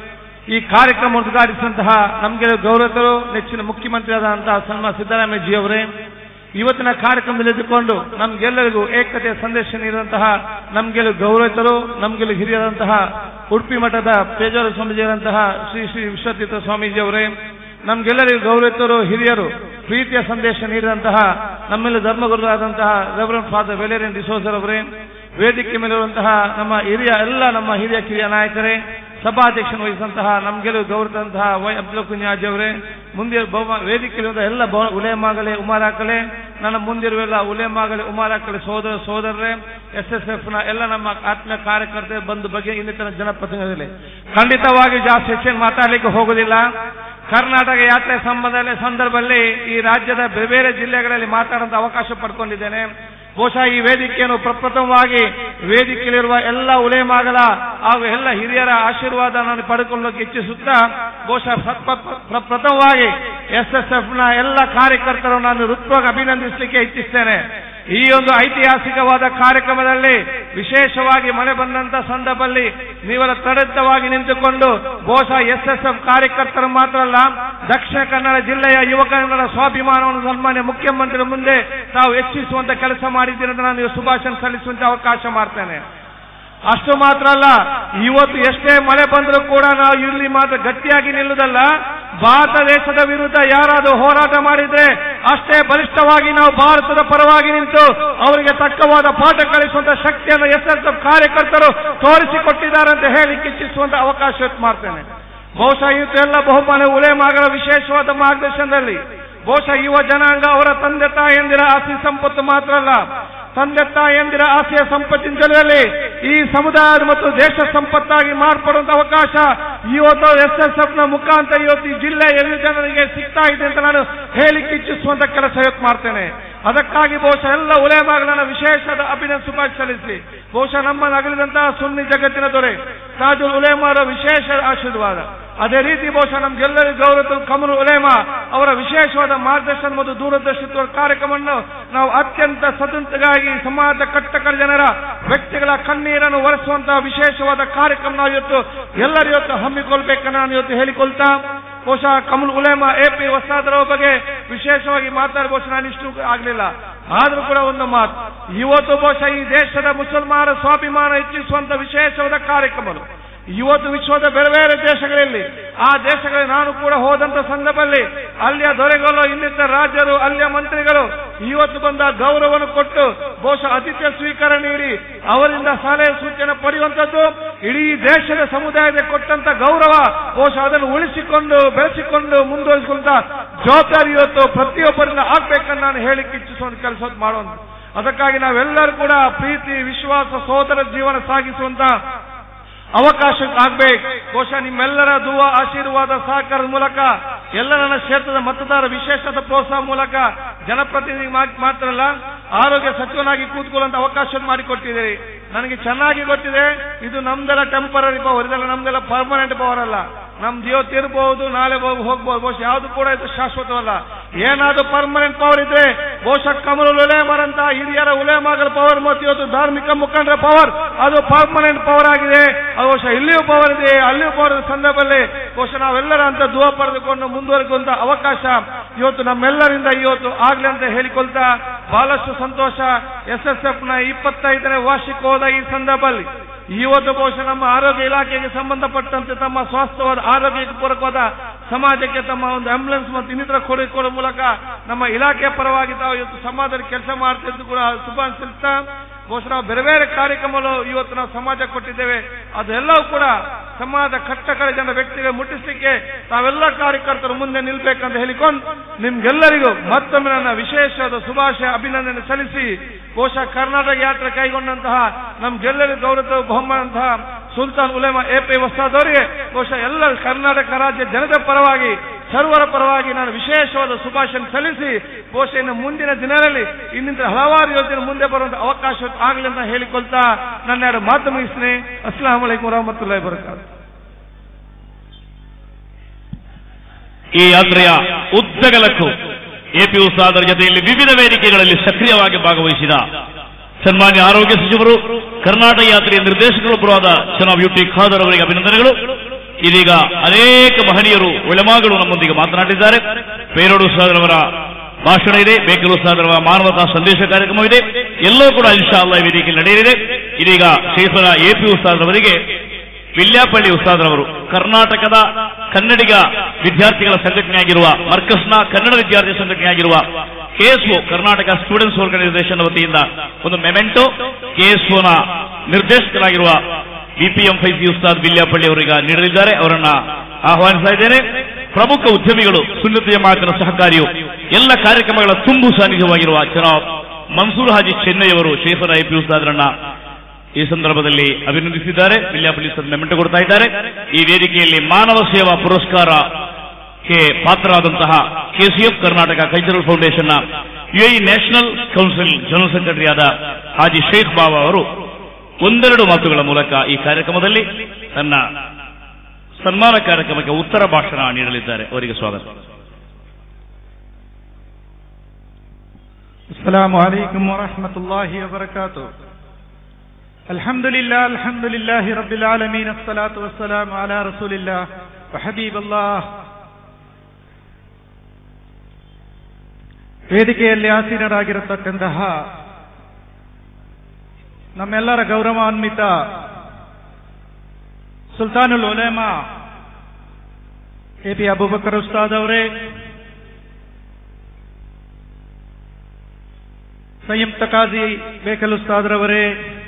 ಈ ಕಾರ್ಯಕ್ರಮ ಉದ್ಘಾಟಿಸಿದಂತಹ ನಮ್ಗೆ ಗೌರವಿತರು ನೆಚ್ಚಿನ ಮುಖ್ಯಮಂತ್ರಿಯಾದಂತಹ ಸನ್ಮಾ ಸಿದ್ದರಾಮಯ್ಯಜಿ ಅವರೇ ಇವತ್ತಿನ ಕಾರ್ಯಕ್ರಮದಲ್ಲಿ ಇದ್ದುಕೊಂಡು ನಮ್ಗೆಲ್ಲರಿಗೂ ಏಕತೆಯ ಸಂದೇಶ ನೀಡಿದಂತಹ ನಮ್ಗೆಲ್ಲ ಗೌರವಿತರು ನಮ್ಗೆಲ್ಲ ಹಿರಿಯರಂತಹ ಉಡುಪಿ ಮಠದ ಪೇಜಾರ ಸ್ವಾಮೀಜಿಯವರಂತಹ ಶ್ರೀ ಶ್ರೀ ವಿಶ್ವತೀರ್ಥ ಸ್ವಾಮೀಜಿ ಅವರೇ ನಮ್ಗೆಲ್ಲರಿಗೂ ಗೌರವಿತರು ಹಿರಿಯರು ಪ್ರೀತಿಯ ಸಂದೇಶ ನೀಡಿದಂತಹ ನಮ್ಮೆಲ್ಲ ಧರ್ಮಗುರುಗಳಾದಂತಹ ರೆವರೆಂಟ್ ಫಾದರ್ ವೆಲೇರಿಯನ್ ಡಿಸೋಸರ್ ಅವರೇ ವೇದಿಕೆ ಮೇಲಿರುವಂತಹ ನಮ್ಮ ಹಿರಿಯ ಎಲ್ಲ ನಮ್ಮ ಹಿರಿಯ ಕಿರಿಯ ನಾಯಕರೇ ಸಭಾಧ್ಯಕ್ಷನ ವಹಿಸಿದಂತಹ ನಮ್ಗೆಲ್ಲೂ ಗೌರವಂತಹ ವೈ ಅಬ್ದುಲ್ ಕುಂಜಾಜಿ ಅವರೇ ಮುಂದೆ ಬಹುಮ ವೇದಿಕೆಯಲ್ಲಿರುವ ಎಲ್ಲ ಬಹು- ಉಲೇಮಾಗಲೇ ಉಮಾರಾಕಲೆ ನನ್ನ ಮುಂದಿರುವ ಎಲ್ಲ ಉಲೇಮಾಗಲೇ ಉಮಾರಾಕಲೆ ಸೋದರ ಸೋದರರೇ ಎಸ್ ಎಸ್ ಎಫ್ ನ ಎಲ್ಲ ನಮ್ಮ ಆತ್ಮೀಯ ಕಾರ್ಯಕರ್ತೆ ಬಂಧು ಬಗ್ಗೆ ಇನ್ನಿತರ ಜನಪ್ರತಿನಿಧಿಗಳೇ ಖಂಡಿತವಾಗಿ ಜಾಸ್ತಿ ಹೆಚ್ಚಿನ ಮಾತಾಡಲಿಕ್ಕೆ ಹೋಗುದಿಲ್ಲ ಕರ್ನಾಟಕ ಯಾತ್ರೆ ಸಂಬಂಧದಲ್ಲಿ ಸಂದರ್ಭದಲ್ಲಿ ಈ ರಾಜ್ಯದ ಬೇರೆ ಬೇರೆ ಜಿಲ್ಲೆಗಳಲ್ಲಿ ಮಾತಾಡುವಂತ ಅವಕಾಶ ಪಡ್ಕೊಂಡಿದ್ದೇನೆ ಬಹುಶಃ ಈ ವೇದಿಕೆಯನ್ನು ಪ್ರಪ್ರಥಮವಾಗಿ ವೇದಿಕೆಯಲ್ಲಿರುವ ಎಲ್ಲ ಉಲೇಮಾಗಳ ಹಾಗೂ ಎಲ್ಲ ಹಿರಿಯರ ಆಶೀರ್ವಾದ ನಾನು ಪಡೆದುಕೊಳ್ಳೋಕೆ ಇಚ್ಛಿಸುತ್ತಾ ಬಹುಶಃ ಪ್ರಪ್ರ- ಪ್ರಪ್ರಥಮವಾಗಿ ಎಸ್ ಎಸ್ ಎಫ್ ನ ಎಲ್ಲ ಕಾರ್ಯಕರ್ತರು ನಾನು ಹೃತ್ವಾಗಿ ಅಭಿನಂದಿಸಲಿಕ್ಕೆ ಇಚ್ಛಿಸ್ತೇನೆ ಈ ಒಂದು ಐತಿಹಾಸಿಕವಾದ ಕಾರ್ಯಕ್ರಮದಲ್ಲಿ ವಿಶೇಷವಾಗಿ ಮಳೆ ಬಂದಂತ ಸಂದರ್ಭದಲ್ಲಿ ನೀವೆಲ್ಲ ತಡೆದ್ದವಾಗಿ ನಿಂತುಕೊಂಡು ಬಹುಶಃ ಎಸ್ ಎಸ್ ಎಫ್ ಕಾರ್ಯಕರ್ತರು ಮಾತ್ರ ಅಲ್ಲ ದಕ್ಷಿಣ ಕನ್ನಡ ಜಿಲ್ಲೆಯ ಯುವಕರ ಸ್ವಾಭಿಮಾನವನ್ನು ಸನ್ಮಾನ್ಯ ಮುಖ್ಯಮಂತ್ರಿ ಮುಂದೆ ತಾವು ಹೆಚ್ಚಿಸುವಂತ ಕೆಲಸ ಮಾಡಿದ್ದೀರಿ ಅಂತ ನಾನು ಶುಭಾಶಯ ಸಲ್ಲಿಸುವಂತ ಅವಕಾಶ ಮಾಡ್ತೇನೆ ಅಷ್ಟು ಮಾತ್ರ ಅಲ್ಲ ಇವತ್ತು ಎಷ್ಟೇ ಮಳೆ ಬಂದರೂ ಕೂಡ ನಾವು ಇಲ್ಲಿ ಮಾತ್ರ ಗಟ್ಟಿಯಾಗಿ ನಿಲ್ಲುವುದಲ್ಲ ಭಾರತ ದೇಶದ ವಿರುದ್ಧ ಯಾರಾದರೂ ಹೋರಾಟ ಮಾಡಿದ್ರೆ ಅಷ್ಟೇ ಬಲಿಷ್ಠವಾಗಿ ನಾವು ಭಾರತದ ಪರವಾಗಿ ನಿಂತು ಅವರಿಗೆ ತಕ್ಕವಾದ ಪಾಠ ಕಲಿಸುವಂತ ಶಕ್ತಿಯನ್ನು ಎಸ್ ಎಸ್ ಎಫ್ ಕಾರ್ಯಕರ್ತರು ತೋರಿಸಿಕೊಟ್ಟಿದ್ದಾರೆ ಅಂತ ಹೇಳಿಕ್ಕೆ ಇಚ್ಛಿಸುವಂತ ಅವಕಾಶ ಮಾಡ್ತೇನೆ ಬಹುಶಃ ಇವತ್ತು ಎಲ್ಲ ಬಹುಮಾನ ಉಲೇಮಾಗಳ ವಿಶೇಷವಾದ ಮಾರ್ಗದರ್ಶನದಲ್ಲಿ ಬಹುಶಃ ಯುವ ಜನಾಂಗ ಅವರ ತಂದೆ ತಾಯಂದಿರ ಆಸ್ತಿ ಸಂಪತ್ತು ಮಾತ್ರ ಅಲ್ಲ ತಂದೆ ತಾಯಂದಿರ ಆಸೆಯ ಸಂಪತ್ತಿನ ಜೊತೆಯಲ್ಲಿ ಈ ಸಮುದಾಯದ ಮತ್ತು ದೇಶ ಸಂಪತ್ತಾಗಿ ಮಾರ್ಪಡುವಂತ ಅವಕಾಶ ಇವತ್ತು ಎಸ್ ಎಸ್ ಎಫ್ ನ ಮುಖಾಂತರ ಇವತ್ತು ಈ ಜಿಲ್ಲೆಯ ಎಲ್ಲ ಜನರಿಗೆ ಸಿಗ್ತಾ ಇದೆ ಅಂತ ನಾನು ಹೇಳಿಕ್ಕೆ ಇಚ್ಛಿಸುವಂತ ಕೆಲಸ ಇವತ್ತು ಮಾಡ್ತೇನೆ ಅದಕ್ಕಾಗಿ ಬಹುಶಃ ಎಲ್ಲ ಉಲೇಮಾಗಳನ್ನ ವಿಶೇಷದ ಅಭಿನಂದ ಶುಭಾಶಯ ಸಲ್ಲಿಸಿ ಬಹುಶಃ ನಮ್ಮ ನಗಲಿದಂತಹ ಸುನ್ನಿ ಜಗತ್ತಿನ ದೊರೆ ತಾಜುಲ್ ಉಲೇಮಾರ ವಿಶೇಷ ಆಶೀರ್ವಾದ ಅದೇ ರೀತಿ ಬಹುಶಃ ನಮ್ಗೆಲ್ಲರಿಗೂ ಗೌರವ ಕಮಲ್ ಉಲೇಮಾ ಅವರ ವಿಶೇಷವಾದ ಮಾರ್ಗದರ್ಶನ ಮತ್ತು ದೂರದರ್ಶಿತ್ವ ಕಾರ್ಯಕ್ರಮವನ್ನು ನಾವು ಅತ್ಯಂತ ಸ್ವತಂತ್ರವಾಗಿ ಸಮಾಜದ ಕಟ್ಟಕಡ ಜನರ ವ್ಯಕ್ತಿಗಳ ಕಣ್ಣೀರನ್ನು ಒರೆಸುವಂತಹ ವಿಶೇಷವಾದ ಕಾರ್ಯಕ್ರಮ ನಾವು ಇವತ್ತು ಎಲ್ಲರೂ ಇವತ್ತು ಹಮ್ಮಿಕೊಳ್ಬೇಕನ್ನ ನಾನು ಇವತ್ತು ಹೇಳಿಕೊಳ್ತಾ ಬಹುಶಃ ಕಮಲ್ ಉಲೇಮಾ ಎ ಪಿ ವಸಾದರ ಬಗ್ಗೆ ವಿಶೇಷವಾಗಿ ಮಾತಾಡಿ ಬಹುಶಃ ನಾನು ಇಷ್ಟು ಆಗಲಿಲ್ಲ ಆದ್ರೂ ಕೂಡ ಒಂದು ಮಾತು ಇವತ್ತು ಬಹುಶಃ ಈ ದೇಶದ ಮುಸಲ್ಮಾನರ ಸ್ವಾಭಿಮಾನ ಹೆಚ್ಚಿಸುವಂತ ವಿಶೇಷವಾದ ಕಾರ್ಯಕ್ರಮಗಳು ಇವತ್ತು ವಿಶ್ವದ ಬೇರೆ ಬೇರೆ ದೇಶಗಳಲ್ಲಿ ಆ ದೇಶಗಳಲ್ಲಿ ನಾನು ಕೂಡ ಹೋದಂತ ಸಂದರ್ಭದಲ್ಲಿ ಅಲ್ಲಿಯ ದೊರೆಗಳು ಇನ್ನಿತರ ರಾಜ್ಯರು ಅಲ್ಲಿಯ ಮಂತ್ರಿಗಳು ಇವತ್ತು ಬಂದ ಗೌರವವನ್ನು ಕೊಟ್ಟು ಬಹುಶಃ ಆತಿಥ್ಯ ಸ್ವೀಕಾರ ನೀಡಿ ಅವರಿಂದ ಸಲಹೆ ಸೂಚನೆ ಪಡೆಯುವಂತದ್ದು ಇಡೀ ದೇಶದ ಸಮುದಾಯದ ಕೊಟ್ಟಂತ ಗೌರವ ಬಹುಶಃ ಅದನ್ನು ಉಳಿಸಿಕೊಂಡು ಬೆಳೆಸಿಕೊಂಡು ಮುಂದುವರಿಸಿಕೊಂಡ ಜವಾಬ್ದಾರಿ ಇವತ್ತು ಪ್ರತಿಯೊಬ್ಬರಿಂದ ಆಗ್ಬೇಕನ್ನು ನಾನು ಹೇಳಿಕ್ಕೆ ಇಚ್ಛಿಸುವಂತ ಕೆಲಸ ಮಾಡುವಂತ ಅದಕ್ಕಾಗಿ ನಾವೆಲ್ಲರೂ ಕೂಡ ಪ್ರೀತಿ ವಿಶ್ವಾಸ ಸೋದರ ಜೀವನ ಸಾಗಿಸುವಂತ ಅವಕಾಶ ಆಗ್ಬೇಕು ಬಹುಶಃ ನಿಮ್ಮೆಲ್ಲರ ದುವ ಆಶೀರ್ವಾದ ಸಹಕಾರದ ಮೂಲಕ ಎಲ್ಲ ನನ್ನ ಕ್ಷೇತ್ರದ ಮತದಾರ ವಿಶೇಷದ ಪ್ರೋತ್ಸಾಹ ಮೂಲಕ ಜನಪ್ರತಿನಿಧಿ ಮಾ- ಮಾತ್ರ ಅಲ್ಲ ಆರೋಗ್ಯ ಸಚಿವನಾಗಿ ಕೂತ್ಕೊಳ್ಳುವಂತ ಅವಕಾಶ ಮಾಡಿಕೊಟ್ಟಿದ್ದೀರಿ ನನಗೆ ಚೆನ್ನಾಗಿ ಗೊತ್ತಿದೆ ಇದು ನಮ್ದೆಲ್ಲ ಟೆಂಪರರಿ ಪವರ್ ಇದೆಲ್ಲ ನಮ್ದೆಲ್ಲ ಪರ್ಮನೆಂಟ್ ಪವರ್ ಅಲ್ಲ ನಮ್ ಜೀವ ತೀರ್ಬಹುದು ನಾಳೆ ಹೋಗ್- ಹೋಗ್ಬೋದು ಬಹುಶಃ ಯಾವುದು ಕೂಡ ಇದು ಶಾಶ್ವತವಲ್ಲ ಏನಾದ್ರೂ ಪರ್ಮನೆಂಟ್ ಪವರ್ ಇದ್ರೆ ಬಹುಶಃ ಕಮಲ್ ಉಲೇಮರಂತ ಹಿರಿಯರ ಉಲೇಮಾಗರ ಪವರ್ ಮತ್ತು ಇವತ್ತು ಧಾರ್ಮಿಕ ಮುಖಂಡರ ಪವರ್ ಅದು ಪರ್ಮನೆಂಟ್ ಪವರ್ ಆಗಿದೆ ಅದು ಬಹುಶಃ ಇಲ್ಲಿಯೂ ಪವರ್ ಇದೆ ಅಲ್ಲಿಯೂ ಪವರ್ ಸಂದರ್ಭದಲ್ಲಿ ಬಹುಶಃ ನಾವೆಲ್ಲರ ಅಂತ ದುವ ಪಡೆದುಕೊಂಡು ಮುಂದುವರಿಸುವಂತ ಅವಕಾಶ ಇವತ್ತು ನಮ್ಮೆಲ್ಲರಿಂದ ಇವತ್ತು ಆಗ್ಲಿ ಅಂತ ಹೇಳಿಕೊಳ್ತಾ ಬಹಳಷ್ಟು ಸಂತೋಷ ಎಸ್ ಎಸ್ ಎಫ್ ನ ಇಪ್ಪತ್ತೈದನೇ ವಾರ್ಷಿಕೋದ ಈ ಸಂದರ್ಭದಲ್ಲಿ ಇವತ್ತು ಬಹುಶಃ ನಮ್ಮ ಆರೋಗ್ಯ ಇಲಾಖೆಗೆ ಸಂಬಂಧಪಟ್ಟಂತೆ ತಮ್ಮ ಸ್ವಾಸ್ಥ್ಯವಾದ ಆರೋಗ್ಯ ಪೂರಕವಾದ ಸಮಾಜಕ್ಕೆ ತಮ್ಮ ಒಂದು ಆಂಬ್ಯುಲೆನ್ಸ್ ಮತ್ತು ಇನ್ನಿತರ ಕೊಡುಗೆ ಕೊಡುವ ಮೂಲಕ ನಮ್ಮ ಇಲಾಖೆ ಪರವಾಗಿ ತಾವು ಇವತ್ತು ಸಮಾಜದಲ್ಲಿ ಕೆಲಸ ಮಾಡ್ತಿದ್ದು ಕೂಡ ಶುಭಾಶಿಸ್ತಾ ಬಹುಶಃ ನಾವು ಬೇರೆ ಬೇರೆ ಕಾರ್ಯಕ್ರಮಗಳು ಇವತ್ತು ನಾವು ಸಮಾಜ ಕೊಟ್ಟಿದ್ದೇವೆ ಅದೆಲ್ಲವೂ ಕೂಡ ಸಮಾಜ ಕಟ್ಟ ಕಡೆಜನ ವ್ಯಕ್ತಿಗೆ ಮುಟ್ಟಿಸಲಿಕ್ಕೆ ತಾವೆಲ್ಲ ಕಾರ್ಯಕರ್ತರು ಮುಂದೆ ನಿಲ್ಬೇಕಂತ ಹೇಳಿಕೊಂಡು ನಿಮ್ಗೆಲ್ಲರಿಗೂ ಮತ್ತೊಮ್ಮೆ ನನ್ನ ವಿಶೇಷವಾದ ಶುಭಾಶಯ ಅಭಿನಂದನೆ ಸಲ್ಲಿಸಿ ಬಹುಶಃ ಕರ್ನಾಟಕ ಯಾತ್ರೆ ಕೈಗೊಂಡಂತಹ ನಮ್ಗೆಲ್ಲರಿಗೂ ಗೌರವ ಬಹುಮಾನಂತಹ ಸುಲ್ತಾನ್ ಉಲೇಮಾ ಎ ಪಿ ವಸ್ತಾದವರಿಗೆ ಬಹುಶಃ ಎಲ್ಲ ಕರ್ನಾಟಕ ರಾಜ್ಯ ಜನತೆ ಪರವಾಗಿ ಸರ್ವರ ಪರವಾಗಿ ನಾನು ವಿಶೇಷವಾದ ಶುಭಾಶಯ ಸಲ್ಲಿಸಿ ಬಹುಶಃ ಇನ್ನು ಮುಂದಿನ ದಿನಗಳಲ್ಲಿ ಇನ್ನಿಂದ ಹಲವಾರು ಯೋಜನೆ ಮುಂದೆ ಬರುವಂತ ಅವಕಾಶ ಆಗಲಿ ಅಂತ ಹೇಳಿಕೊಳ್ತಾ ನನ್ನ ಎರಡು ಮಾತು ಮುಗಿಸ್ತೀನಿ ಅಸ್ಲಾಂ ವಲೈಕುಂ ವರಹಮತುಲ್ಲಾಹಿ ವಬರಕಾತು ಈ ಯಾತ್ರೆಯ ಉದ್ದಗಲಕ್ಕೂ ಎಪಿ ಉತ್ಸಾಹದ ಜೊತೆಯಲ್ಲಿ ವಿವಿಧ ವೇದಿಕೆಗಳಲ್ಲಿ ಸಕ್ರಿಯವಾಗಿ ಭಾಗವಹಿಸಿದ ಸನ್ಮಾನ್ಯ ಆರೋಗ್ಯ ಸಚಿವರು ಕರ್ನಾಟಕ ಯಾತ್ರೆಯ ನಿರ್ದೇಶಕರೊಬ್ಬರಾದ ಚನಾಬ್ ಯುಟಿ ಖಾದರ್ ಅವರಿಗೆ ಅಭಿನಂದನೆಗಳು ಇದೀಗ ಅನೇಕ ಮಹನೀಯರು ಒಳಮಾಗಳು ನಮ್ಮೊಂದಿಗೆ ಮಾತನಾಡಿದ್ದಾರೆ ಪೇರೋಡು ಉತ್ಸಾಹರವರ ಭಾಷಣ ಇದೆ ಬೇಕಲು ಉತ್ಸಾಹರವರ ಮಾನವತಾ ಸಂದೇಶ ಕಾರ್ಯಕ್ರಮವಿದೆ ಎಲ್ಲವೂ ಕೂಡ ಇನ್ಶಾ ಅಲ್ಲಾ ಈ ವೇದಿಕೆಯಲ್ಲಿ ನಡೆಯಲಿದೆ ಇದೀಗ ಶ್ರೀಫರ ಎಪಿ ಉತ್ಸಾಹರವರಿಗೆ ವಿಲ್ಯಾಪಳ್ಳಿ ಉಸ್ತಾದ್ರವರು ಕರ್ನಾಟಕದ ಕನ್ನಡಿಗ ವಿದ್ಯಾರ್ಥಿಗಳ ಸಂಘಟನೆಯಾಗಿರುವ ಮರ್ಕಸ್ನ ಕನ್ನಡ ವಿದ್ಯಾರ್ಥಿ ಸಂಘಟನೆಯಾಗಿರುವ ಕೆಎಸ್ಒ ಕರ್ನಾಟಕ ಸ್ಟೂಡೆಂಟ್ಸ್ ಆರ್ಗನೈಸೇಷನ್ ವತಿಯಿಂದ ಒಂದು ಮೆಮೆಂಟೋ ಕೆಎಸ್ಒನ ನಿರ್ದೇಶಕರಾಗಿರುವ ಬಿಪಿಎಂ ಫೈಸಿ ಉಸ್ತಾದ್ ವಿಲ್ಯಾಪಳ್ಳಿ ಅವರೀಗ ನೀಡಲಿದ್ದಾರೆ ಅವರನ್ನ ಆಹ್ವಾನಿಸ್ತಾ ಇದ್ದೇನೆ ಪ್ರಮುಖ ಉದ್ಯಮಿಗಳು ಸುನ್ನತ ಜಮಾತಿನ ಸಹಕಾರಿಯು ಎಲ್ಲ ಕಾರ್ಯಕ್ರಮಗಳ ತುಂಬು ಸಾನ್ನಿಧ್ಯವಾಗಿರುವ ಜನಾಬ್ ಮನ್ಸೂರ್ ಹಾಜಿ ಚೆನ್ನೈ ಅವರು ಶೇಫರ್ ಐ ಪಿ ಉಸ್ತಾದ್ರನ್ನ ಈ ಸಂದರ್ಭದಲ್ಲಿ ಅಭಿನಂದಿಸಿದ್ದಾರೆ ವಿಲ್ಯಾಪಲ್ಲಿ ಮೆಮೆಂಟೋ ಕೊಡ್ತಾ ಇದ್ದಾರೆ ಈ ವೇದಿಕೆಯಲ್ಲಿ ಮಾನವ ಸೇವಾ ಪುರಸ್ಕಾರಕ್ಕೆ ಪಾತ್ರರಾದಂತಹ ಕೆಸಿಎಫ್ ಕರ್ನಾಟಕ ಕಲ್ಚರಲ್ ಫೌಂಡೇಶನ್ನ UAE national council general secretary ಆದ ಹಾಜಿ ಶೇಖ್ ಬಾಬಾ ಅವರು ಒಂದೆರಡು ಮಾತುಗಳ ಮೂಲಕ ಈ ಕಾರ್ಯಕ್ರಮದಲ್ಲಿ ತನ್ನ ಸನ್ಮಾನ ಕಾರ್ಯಕ್ರಮಕ್ಕೆ ಉತ್ತರ ಭಾಷಣ ನೀಡಲಿದ್ದಾರೆ ಅವರಿಗೆ ಸ್ವಾಗತ السلام عليكم ورحمة الله وبركاته الحمد لله الحمد لله رب العالمين الصلاة والسلام على رسول الله وحبيب الله ವೇದಿಕೆಯಲ್ಲಿ ಆಸೀನರಾಗಿರತಕ್ಕಂತಹ ನಮ್ಮೆಲ್ಲರ ಗೌರವಾನ್ವಿತ ಸುಲ್ತಾನುಲ್ ಉಲೇಮಾ ಎ ಪಿ ಅಬೂಬಕರ್ ಉಸ್ತಾದ್ ಅವರೇ ಸಂಯುಕ್ತ ಕಾಜಿ ಬೇಕಲ್ ಉಸ್ತಾದ್ರವರೇ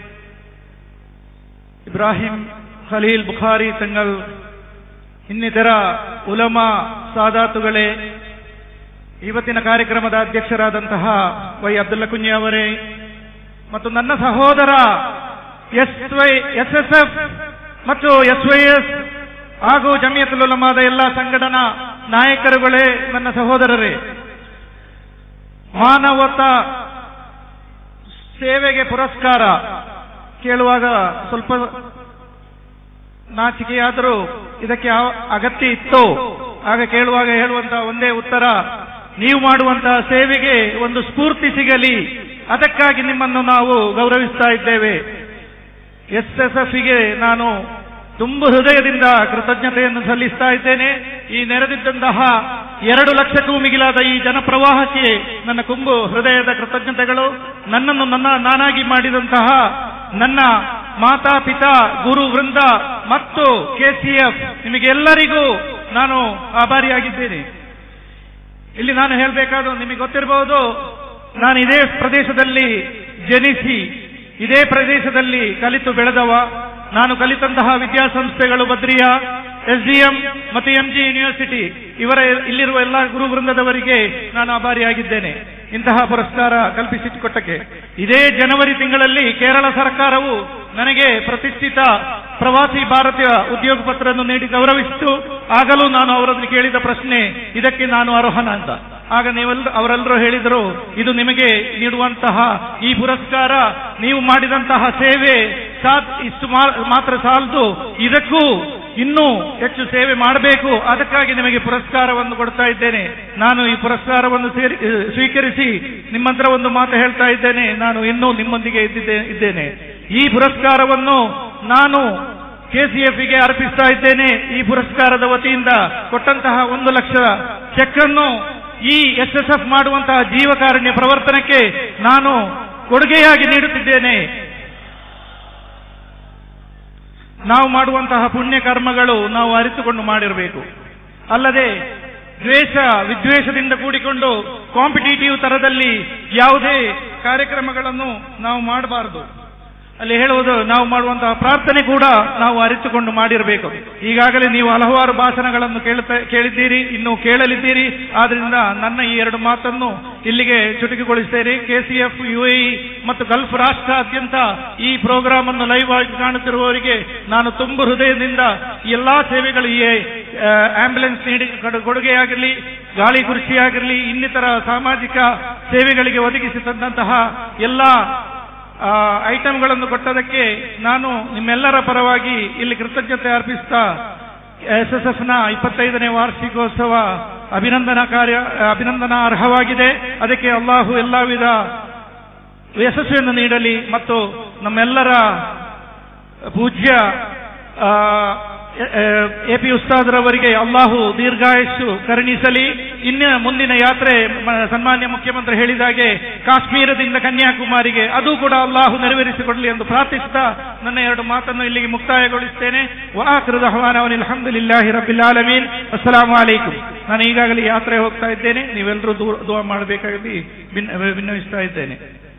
ಇಬ್ರಾಹಿಂ ಖಲೀಲ್ ಬುಖಾರಿ ತಂಗಲ್ ಇನ್ನಿತರ ಉಲಮಾ ಸಾದಾತುಗಳೇ ಇವತ್ತಿನ ಕಾರ್ಯಕ್ರಮದ ಅಧ್ಯಕ್ಷರಾದಂತಹ ವೈ ಅಬ್ದುಲ್ಲ ಕುಂಜಿ ಅವರೇ ಮತ್ತು ನನ್ನ ಸಹೋದರ S Y S S F ಮತ್ತು ಎಸ್ ವೈ ಎಸ್ ಹಾಗೂ ಜಮಿಯತುಲ್ ಉಲಮಾದ ಎಲ್ಲ ಸಂಘಟನಾ ನಾಯಕರುಗಳೇ ನನ್ನ ಸಹೋದರರೇ ಮಾನವತಾ ಸೇವೆಗೆ ಪುರಸ್ಕಾರ ಕೇಳುವಾಗ ಸ್ವಲ್ಪ ನಾಚಿಕೆಯಾದರೂ ಇದಕ್ಕೆ ಯಾವ ಅಗತ್ಯ ಇತ್ತೋ ಆಗ ಕೇಳುವಾಗ ಹೇಳುವಂತಹ ಒಂದೇ ಉತ್ತರ ನೀವು ಮಾಡುವಂತಹ ಸೇವೆಗೆ ಒಂದು ಸ್ಫೂರ್ತಿ ಸಿಗಲಿ ಅದಕ್ಕಾಗಿ ನಿಮ್ಮನ್ನು ನಾವು ಗೌರವಿಸ್ತಾ ಇದ್ದೇವೆ ಎಸ್ ಎಸ್ ಎಫ್ಗೆ ನಾನು ತುಂಬ ಹೃದಯದಿಂದ ಕೃತಜ್ಞತೆಯನ್ನು ಸಲ್ಲಿಸ್ತಾ ಇದ್ದೇನೆ ಈ ನೆರೆದಿದ್ದಂತಹ ಎರಡು ಲಕ್ಷಕ್ಕೂ ಮಿಗಿಲಾದ ಈ ಜನಪ್ರವಾಹಕ್ಕೆ ನನ್ನ ಕುಂಬು ಹೃದಯದ ಕೃತಜ್ಞತೆಗಳು ನನ್ನನ್ನು ನನ್ನ ನಾನಾಗಿ ಮಾಡಿದಂತಹ ನನ್ನ ಮಾತಾ ಪಿತಾ ಗುರು ವೃಂದ ಮತ್ತು ಕೆಸಿಎಫ್ ನಿಮಗೆಲ್ಲರಿಗೂ ನಾನು ಆಭಾರಿಯಾಗಿದ್ದೇನೆ ಇಲ್ಲಿ ನಾನು ಹೇಳಬೇಕಾದ ನಿಮಗೆ ಗೊತ್ತಿರಬಹುದು ನಾನು ಇದೇ ಪ್ರದೇಶದಲ್ಲಿ ಜನಿಸಿ ಇದೇ ಪ್ರದೇಶದಲ್ಲಿ ಕಲಿತು ಬೆಳೆದವ ನಾನು ಕಲಿತಂತಹ ವಿದ್ಯಾಸಂಸ್ಥೆಗಳು ಬದ್ರಿಯಾ ಎಸ್ಡಿಎಂ ಮತ್ತು ಎಂಜಿ ಯೂನಿವರ್ಸಿಟಿ ಇವರ ಇಲ್ಲಿರುವ ಎಲ್ಲ ಗುರು ವೃಂದದವರಿಗೆ ನಾನು ಆಭಾರಿಯಾಗಿದ್ದೇನೆ ಇಂತಹ ಪುರಸ್ಕಾರ ಕಲ್ಪಿಸಿಕೊಟ್ಟಕ್ಕೆ ಇದೇ ಜನವರಿ ತಿಂಗಳಲ್ಲಿ ಕೇರಳ ಸರ್ಕಾರವು ನನಗೆ ಪ್ರತಿಷ್ಠಿತ ಪ್ರವಾಸಿ ಭಾರತೀಯ ಉದ್ಯೋಗ ಪತ್ರವನ್ನು ನೀಡಿ ಗೌರವಿಸಿತು ಆಗಲೂ ನಾನು ಅವರಲ್ಲಿ ಕೇಳಿದ ಪ್ರಶ್ನೆ ಇದಕ್ಕೆ ನಾನು ಅರ್ಹನ ಅಂತ ಆಗ ನೀವೆಲ್ಲ ಅವರೆಲ್ಲರೂ ಹೇಳಿದರು ಇದು ನಿಮಗೆ ನೀಡುವಂತಹ ಈ ಪುರಸ್ಕಾರ ನೀವು ಮಾಡಿದಂತಹ ಸೇವೆ ಸಾತ್ ಇಷ್ಟು ಮಾ- ಮಾತ್ರ ಸಾಲದು ಇದಕ್ಕೂ ಇನ್ನೂ ಹೆಚ್ಚು ಸೇವೆ ಮಾಡಬೇಕು ಅದಕ್ಕಾಗಿ ನಿಮಗೆ ಪುರಸ್ಕಾರವನ್ನು ಕೊಡ್ತಾ ಇದ್ದೇನೆ ನಾನು ಈ ಪುರಸ್ಕಾರವನ್ನು ಸೇರಿ ಸ್ವೀಕರಿಸಿ ನಿಮ್ಮ ಹತ್ರ ಒಂದು ಮಾತು ಹೇಳ್ತಾ ಇದ್ದೇನೆ ನಾನು ಇನ್ನೂ ನಿಮ್ಮೊಂದಿಗೆ ಇದ್ದಿದ್ದೆ ಇದ್ದೇನೆ ಈ ಪುರಸ್ಕಾರವನ್ನು ನಾನು ಕೆಸಿಎಫ್ಗೆ ಅರ್ಪಿಸ್ತಾ ಇದ್ದೇನೆ ಈ ಪುರಸ್ಕಾರದ ವತಿಯಿಂದ ಕೊಟ್ಟಂತಹ ಒಂದು ಲಕ್ಷ ಚೆಕ್ ಅನ್ನು ಈ ಎಸ್ ಎಸ್ ಎಫ್ ಮಾಡುವಂತಹ ಜೀವಕಾರುಣ್ಯ ಪ್ರವರ್ತನಕ್ಕೆ ನಾನು ಕೊಡುಗೆಯಾಗಿ ನೀಡುತ್ತಿದ್ದೇನೆ ನಾವು ಮಾಡುವಂತಹ ಪುಣ್ಯ ಕರ್ಮಗಳು ನಾವು ಅರಿತುಕೊಂಡು ಮಾಡಿರಬೇಕು ಅಲ್ಲದೆ ದ್ವೇಷ ವಿದ್ವೇಷದಿಂದ ಕೂಡಿಕೊಂಡು ಕಾಂಪಿಟೇಟಿವ್ ತರದಲ್ಲಿ ಯಾವುದೇ ಕಾರ್ಯಕ್ರಮಗಳನ್ನು ನಾವು ಮಾಡಬಾರದು ಅಲ್ಲಿ ಹೇಳುವುದು ನಾವು ಮಾಡುವಂತಹ ಪ್ರಾರ್ಥನೆ ಕೂಡ ನಾವು ಅರಿತುಕೊಂಡು ಮಾಡಿರಬೇಕು ಈಗಾಗಲೇ ನೀವು ಹಲವಾರು ಭಾಷಣಗಳನ್ನು ಕೇಳುತ್ತಾ ಕೇಳಿದ್ದೀರಿ ಇನ್ನು ಕೇಳಲಿದ್ದೀರಿ ಆದ್ರಿಂದ ನನ್ನ ಈ ಎರಡು ಮಾತನ್ನು ಇಲ್ಲಿಗೆ ಚುಟುಕಿಗೊಳಿಸುತ್ತೇನೆ ಕೆಸಿಎಫ್ ಯುಎಇ ಮತ್ತು ಗಲ್ಫ್ ರಾಷ್ಟ್ರಾದ್ಯಂತ ಈ ಪ್ರೋಗ್ರಾಮ್ ಅನ್ನು ಲೈವ್ ಆಗಿ ಕಾಣುತ್ತಿರುವವರಿಗೆ ನಾನು ತುಂಬು ಹೃದಯದಿಂದ ಈ ಎಲ್ಲಾ ಸೇವೆಗಳು ಈ ಆ, ಆಂಬ್ಯುಲೆನ್ಸ್ ನೀಡಿ ಕೊಡು- ಕೊಡುಗೆಯಾಗಿರಲಿ ಗಾಳಿ ಕುರ್ಚಿಯಾಗಿರಲಿ ಇನ್ನಿತರ ಸಾಮಾಜಿಕ ಸೇವೆಗಳಿಗೆ ಒದಗಿಸಿ ತಂದಂತಹ ಎಲ್ಲ ಆ, ಐಟಂಗಳನ್ನು ಕೊಟ್ಟದಕ್ಕೆ ನಾನು ನಿಮ್ಮೆಲ್ಲರ ಪರವಾಗಿ ಇಲ್ಲಿ ಕೃತಜ್ಞತೆ ಅರ್ಪಿಸ್ತಾ ಎಸ್ ಎಸ್ ಎಫ್ ನ ಇಪ್ಪತ್ತೈದನೇ ವಾರ್ಷಿಕೋತ್ಸವ ಅಭಿನಂದನಾ ಕಾರ್ಯ ಅಭಿನಂದನಾ ಅರ್ಹವಾಗಿದೆ ಅದಕ್ಕೆ ಅಲ್ಲಾಹು ಎಲ್ಲ ವಿಧ ಯಶಸ್ವಿಯನ್ನು ನೀಡಲಿ ಮತ್ತು ನಮ್ಮೆಲ್ಲರ ಪೂಜ್ಯ ಎ ಪಿ ಉಸ್ತಾದ್ರವರಿಗೆ ಅಲ್ಲಾಹು ದೀರ್ಘಾಯಸ್ಸು ಕರುಣಿಸಲಿ ಇನ್ನ ಮುಂದಿನ ಯಾತ್ರೆ ಮ- ಸನ್ಮಾನ್ಯ ಮುಖ್ಯಮಂತ್ರಿ ಹೇಳಿದಾಗೆ ಕಾಶ್ಮೀರದಿಂದ ಕನ್ಯಾಕುಮಾರಿಗೆ ಅದು ಕೂಡ ಅಲ್ಲಾಹು ನೆರವೇರಿಸಿಕೊಡಲಿ ಎಂದು ಪ್ರಾರ್ಥಿಸುತ್ತಾ ನನ್ನ ಎರಡು ಮಾತನ್ನು ಇಲ್ಲಿಗೆ ಮುಕ್ತಾಯಗೊಳಿಸುತ್ತೇನೆ ವಾಕೃದ ಹವಾನವನ್ ಅಲ್ಹಮ್ದುಲಿಲ್ಲಾಹಿ ರಬ್ಬಿಲ್ ಆಲಮೀನ್ ಅಸ್ಸಲಾಮು ಅಲೈಕುಂ ನಾನು ಈಗಾಗಲೇ ಯಾತ್ರೆ ಹೋಗ್ತಾ ಇದ್ದೇನೆ ನೀವೆಲ್ಲರೂ ದೂರ ದುವಾ ಮಾಡಬೇಕಾಗಿ ಭಿನ್ನ- ವಿನ್ನವಿಸ್ತಾ ಇದ್ದೇನೆ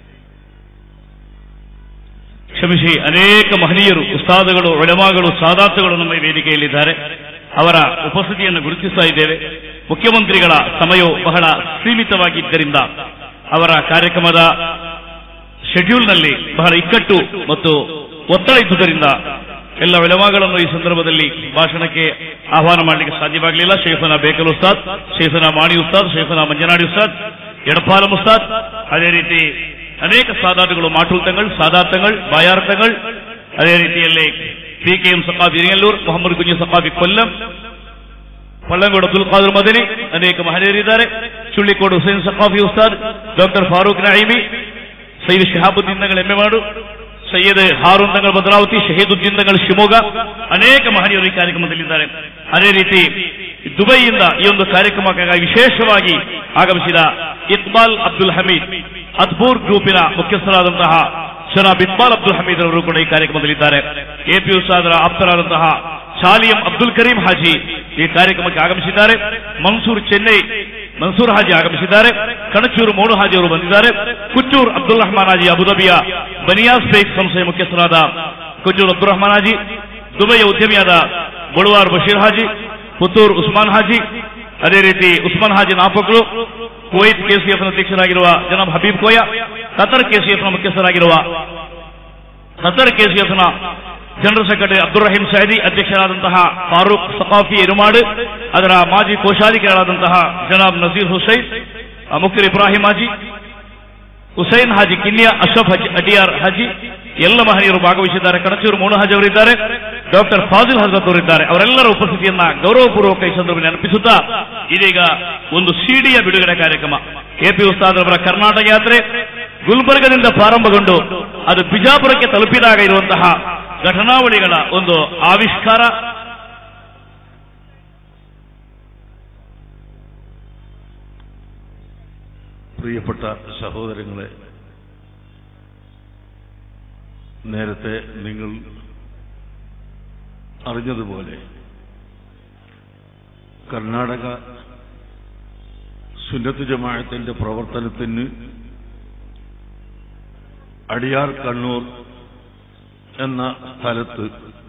ಕ್ಷಮಿಸಿ ಅನೇಕ ಮಹನೀಯರು ಉಸ್ತಾದಗಳು ಒಳಮಾಗಳು ಸಾದಾತುಗಳು ನಮ್ಮ ಈ ವೇದಿಕೆಯಲ್ಲಿದ್ದಾರೆ ಅವರ ಉಪಸ್ಥಿತಿಯನ್ನು ಗುರುತಿಸ್ತಾ ಇದ್ದೇವೆ ಮುಖ್ಯಮಂತ್ರಿಗಳ ಸಮಯವು ಬಹಳ ಸೀಮಿತವಾಗಿದ್ದರಿಂದ ಅವರ ಕಾರ್ಯಕ್ರಮದ ಶೆಡ್ಯೂಲ್ನಲ್ಲಿ ಬಹಳ ಇಕ್ಕಟ್ಟು ಮತ್ತು ಒತ್ತಡ ಇದ್ದುದರಿಂದ ಎಲ್ಲ ಒಳಮಾಗಳನ್ನು ಈ ಸಂದರ್ಭದಲ್ಲಿ ಭಾಷಣಕ್ಕೆ ಆಹ್ವಾನ ಮಾಡಲಿಕ್ಕೆ ಸಾಧ್ಯವಾಗಲಿಲ್ಲ ಶೇಖನ ಬೇಕಲ್ ಉಸ್ತಾದ್ ಶೇಖನ ಮಾಣಿ ಉಸ್ತಾದ್ ಶೇಖನ ಮಂಜನಾಡಿ ಉಸ್ತಾದ್ ಎಡಪಾಲಂ ಉಸ್ತಾದ್ ಅದೇ ರೀತಿ ಅನೇಕ ಸಾದಾತುಗಳು ಮಾಟುಲ್ ತಂಗಳ್ ಸಾದಾತ್ ತಂಗಳ್ ಬಾಯಾರ್ ತಂಗಳ್ ಅದೇ ರೀತಿಯಲ್ಲಿ P K M Saqafi Iriyallur Mohammed Kunhi Saqafi Kollam Pallangodu Abdul Khader Madani ಅನೇಕ ಮಹನೀಯರಿದ್ದಾರೆ ಚುಳ್ಳಿಕೋಡು ಹುಸೇನ್ ಸಕಾಫಿ ಉಸ್ತಾದ್ ಡಾಕ್ಟರ್ ಫಾರೂಕ್ ನঈಮಿ ಸೈಯದ್ ಶಿಹಾಬುದ್ದೀನ್ ತಂಗಳು ಎಮ್ಮೆ ಮಾಡು ಸೈಯದ್ ಹಾರೂನ್ ತಂಗಳು ಭದ್ರಾವತಿ ಶಹೀದುದ್ದೀನ್ ತಂಗಳು ಶಿವಮೊಗ್ಗ ಅನೇಕ ಮಹನೀಯರು ಈ ಕಾರ್ಯಕ್ರಮದಲ್ಲಿದ್ದಾರೆ ಅದೇ ರೀತಿ ದುಬೈಯಿಂದ ಈ ಒಂದು ಕಾರ್ಯಕ್ರಮಕ್ಕಾಗಿ ವಿಶೇಷವಾಗಿ ಆಗಮಿಸಿದ ಇಕ್ಬಾಲ್ ಅಬ್ದುಲ್ ಹಮೀದ್ ಅದ್ಬೂರ್ ಗ್ರೂಪಿನ ಮುಖ್ಯಸ್ಥರಾದಂತಹ ಜನಾಬ್ ಇಕ್ಬಾಲ್ ಅಬ್ದುಲ್ ಹಮೀದ್ ಅವರು ಕೂಡ ಈ ಕಾರ್ಯಕ್ರಮದಲ್ಲಿದ್ದಾರೆ ಎಪಿ ಉಸ್ತಾದರ ಆಪ್ತರಾದಂತಹ ಶಾಲಿಯಂ ಅಬ್ದುಲ್ ಕರೀಂ ಹಾಜಿ ಈ ಕಾರ್ಯಕ್ರಮಕ್ಕೆ ಆಗಮಿಸಿದ್ದಾರೆ ಮನ್ಸೂರ್ ಚೆನ್ನೈ ಮನ್ಸೂರ್ ಹಾಜಿ ಆಗಮಿಸಿದ್ದಾರೆ ಕಣಚೂರು ಮೋನು ಹಾಜಿ ಅವರು ಬಂದಿದ್ದಾರೆ ಕುಚ್ಚೂರ್ ಅಬ್ದುಲ್ ರಹಮಾನ್ ಹಾಜಿ ಅಬುದಾಬಿಯ ಬನಿಯಾಸ್ ಬೇಕ್ ಸಂಸ್ಥೆಯ ಮುಖ್ಯಸ್ಥರಾದ ಕುಚ್ಚೂರ್ ಅಬ್ದುಲ್ ರಹಮಾನ್ ಹಾಜಿ ದುಬೈಯ ಉದ್ಯಮಿಯಾದ ಬಳುವಾರ್ ಬಶೀರ್ ಹಾಜಿ ಪುತ್ತೂರ್ ಉಸ್ಮಾನ್ ಹಾಜಿ ಅದೇ ರೀತಿ ಉಸ್ಮಾನ್ ಹಾಜಿ ನಾಪಕ್ಲು ಕುವೈತ್ ಕೆಸಿಎಫ್ ಅಧ್ಯಕ್ಷರಾಗಿರುವ ಜನಾಬ್ ಹಬೀಬ್ ಕೋಯ ಕತರ್ ಕೆಸಿಎಫ್ ನ ಮುಖ್ಯಸ್ಥರಾಗಿರುವ ಕತರ್ ಕೆಸಿಎಫ್ ನ ಜನರಲ್ ಸೆಕ್ರೆಟರಿ ಅಬ್ದುಲ್ ರಹೀಂ ಸೈದಿ ಅಧ್ಯಕ್ಷರಾದಂತಹ ಫಾರೂಕ್ ಸಕಾಫಿ ಎರುಮಾಡು ಅದರ ಮಾಜಿ ಕೋಶಾಧಿಕಾರಿಗಳಾದಂತಹ ಜನಾಬ್ ನಜೀರ್ ಹುಸೈನ್ ಆ, ಮುಖ್ಯರು ಇಬ್ರಾಹಿಂ ಹಾಜಿ ಹುಸೈನ್ ಹಾಜಿ ಕಿನ್ಯ ಅಶ್ರಫ್ ಹಜ್ ಅಡಿಯಾರ್ ಹಾಜಿ ಎಲ್ಲ ಮಹನೀಯರು ಭಾಗವಹಿಸಿದ್ದಾರೆ ಕಣಚೂರು ಮೋನು ಹಾಜಿ ಅವರಿದ್ದಾರೆ ಡಾಕ್ಟರ್ ಫಾಜಿಲ್ ಹಜರತ್ ಅವರಿದ್ದಾರೆ ಅವರೆಲ್ಲರ ಉಪಸ್ಥಿತಿಯನ್ನ ಗೌರವಪೂರ್ವಕ ಈ ಸಂದರ್ಭದಲ್ಲಿ ನೆನಪಿಸುತ್ತಾ ಇದೀಗ ಒಂದು ಸಿಡಿಯ ಬಿಡುಗಡೆ ಕಾರ್ಯಕ್ರಮ ಕೆಪಿ ಉಸ್ತಾದರವರ ಕರ್ನಾಟಕ ಯಾತ್ರೆ ಗುಲ್ಬರ್ಗದಿಂದ ಪ್ರಾರಂಭಗೊಂಡು ಅದು ಬಿಜಾಪುರಕ್ಕೆ ತಲುಪಿದಾಗ ಇರುವಂತಹ ಘಟನಾವಳಿಗಳ ಒಂದು ಆವಿಷ್ಕಾರ പ്രിയപ്പെട്ട സഹോദരങ്ങളെ നേരത്തെ നിങ്ങൾ അറിഞ്ഞതുപോലെ കർണാടക സുന്നത്ത് ജമാഅത്തിന്റെ പ്രവർത്തനത്തിന് അടിയാർ കണ്ണൂർ എന്ന സ്ഥലത്ത്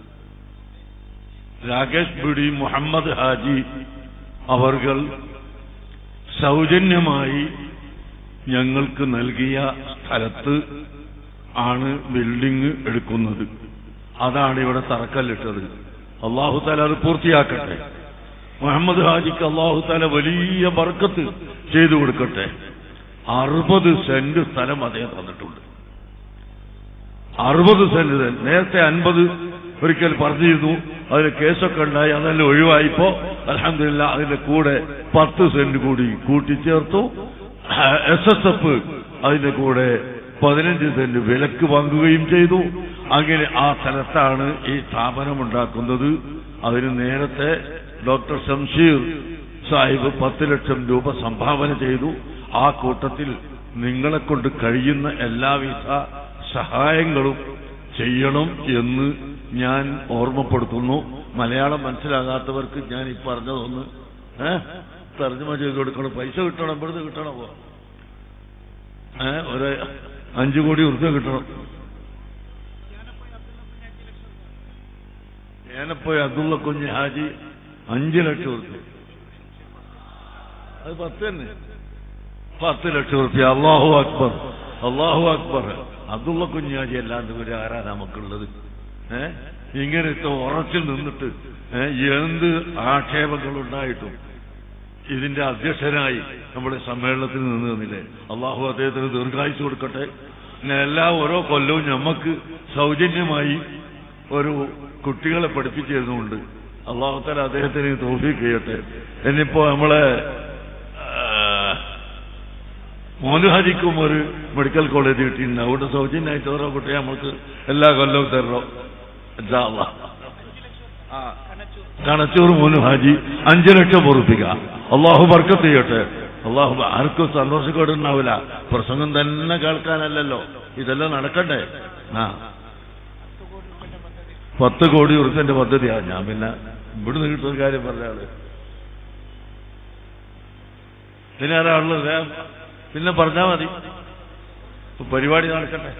രാകേഷ് ബിഡി മുഹമ്മദ് ഹാജി അവർകൾ സൗജന്യമായി ഞങ്ങൾക്ക് നൽകിയ സ്ഥലത്ത് ആണ് ബിൽഡിംഗ് എടുക്കുന്നത് അതാണ് ഇവിടെ തറക്കല്ലിട്ടത് അള്ളാഹു താല അത് പൂർത്തിയാക്കട്ടെ മുഹമ്മദ് ഹാജിക്ക് അള്ളാഹു താല വലിയ ബർക്കത്ത് ചെയ്തു കൊടുക്കട്ടെ അറുപത് സെന്റ് സ്ഥലം അദ്ദേഹം തന്നിട്ടുണ്ട് അറുപത് സെന്റ് തന്നെ. നേരത്തെ അൻപത് ഒരിക്കൽ പറഞ്ഞിരുന്നു അതിന് കേസൊക്കെ ഉണ്ടായി അതെല്ലാം ഒഴിവായിപ്പോ അലഹമില്ല അതിന്റെ കൂടെ പത്ത് സെന്റ് കൂടി കൂട്ടിച്ചേർത്തു എസ് എസ് എഫ് അതിന്റെ കൂടെ പതിനഞ്ച് സെന്റ് വിലക്ക് വാങ്ങുകയും ചെയ്തു അങ്ങനെ ആ സ്ഥലത്താണ് ഈ സ്ഥാപനം ഉണ്ടാക്കുന്നത് അതിന് നേരത്തെ ഡോക്ടർ ശംഷീർ സാഹിബ് പത്ത് ലക്ഷം രൂപ സംഭാവന ചെയ്തു ആ കൂട്ടത്തിൽ നിങ്ങളെ കൊണ്ട് കഴിയുന്ന എല്ലാവിധ സഹായങ്ങളും ചെയ്യണം എന്ന് ഞാൻ ഓർമ്മപ്പെടുത്തുന്നു മലയാളം മനസ്സിലാകാത്തവർക്ക് ഞാൻ ഈ പറഞ്ഞതൊന്ന് ഏഹ് തർജ്ജമ ചെയ്ത് കൊടുക്കണം പൈസ കിട്ടണം ഇവിടുന്ന് കിട്ടണമോ ഏ, ഒരു അഞ്ചു കോടി ഉറുപ്പ്യ കിട്ടണം ഏനപ്പോയി അബ്ദുള്ള കുഞ്ഞ് ഹാജി അഞ്ചു ലക്ഷം ഉറുപ്പ്യ അത് പത്ത് തന്നെ പത്ത് ലക്ഷം ഉറുപ്പ്യ അള്ളാഹു അക്ബർ അള്ളാഹു അക്ബർ അബ്ദുള്ള കുഞ്ഞ് ഹാജി അല്ലാണ്ട് ഒരു ആരാ നമുക്കുള്ളത് ഏ ഇങ്ങനത്തെ ഉറച്ചിൽ നിന്നിട്ട് ഏ, എന്ത് ആക്ഷേപങ്ങളുണ്ടായിട്ടും ഇതിന്റെ അധ്യക്ഷനായി നമ്മുടെ സമ്മേളനത്തിൽ നിന്ന് തന്നില്ലേ അള്ളാഹു അദ്ദേഹത്തിന് ദീർഘായുസ് കൊടുക്കട്ടെ പിന്നെ എല്ലാ ഓരോ കൊല്ലവും നമുക്ക് സൗജന്യമായി ഒരു കുട്ടികളെ പഠിപ്പിച്ചു തരുന്നുണ്ട് അള്ളാഹുത്തല അദ്ദേഹത്തിന് തോഫീക്ക് ചെയ്യട്ടെ എന്നിപ്പോ നമ്മളെ മോനുഹാജിക്കും ഒരു മെഡിക്കൽ കോളേജ് കിട്ടിയിട്ടുണ്ട് അവിടെ സൗജന്യമായിട്ട് ഓരോ കുട്ടിയെ നമുക്ക് എല്ലാ കൊല്ലവും തരണം ഇൻഷാ അല്ലാഹ്. ആ കണച്ചൂർ മൂന്ന് ഹാജി അഞ്ചു ലക്ഷം ഉറപ്പിക്ക അള്ളാഹു ബർക്കത്ത് ചെയ്യട്ടെ അള്ളാഹു ആർക്കും സന്തോഷക്കേടുണ്ടാവില്ല പ്രസംഗം തന്നെ കേൾക്കാനല്ലല്ലോ ഇതെല്ലാം നടക്കണ്ടേ ആ പത്ത് കോടി ഉറുപ്പിന്റെ പദ്ധതിയാ ഞാൻ പിന്നെ ഇവിടുന്ന് കിട്ടുന്ന കാര്യം പറഞ്ഞാള് പിന്നെ ആരാളുള്ളത് പിന്നെ പറഞ്ഞാ മതി ഇപ്പൊ പരിപാടി നടക്കട്ടെ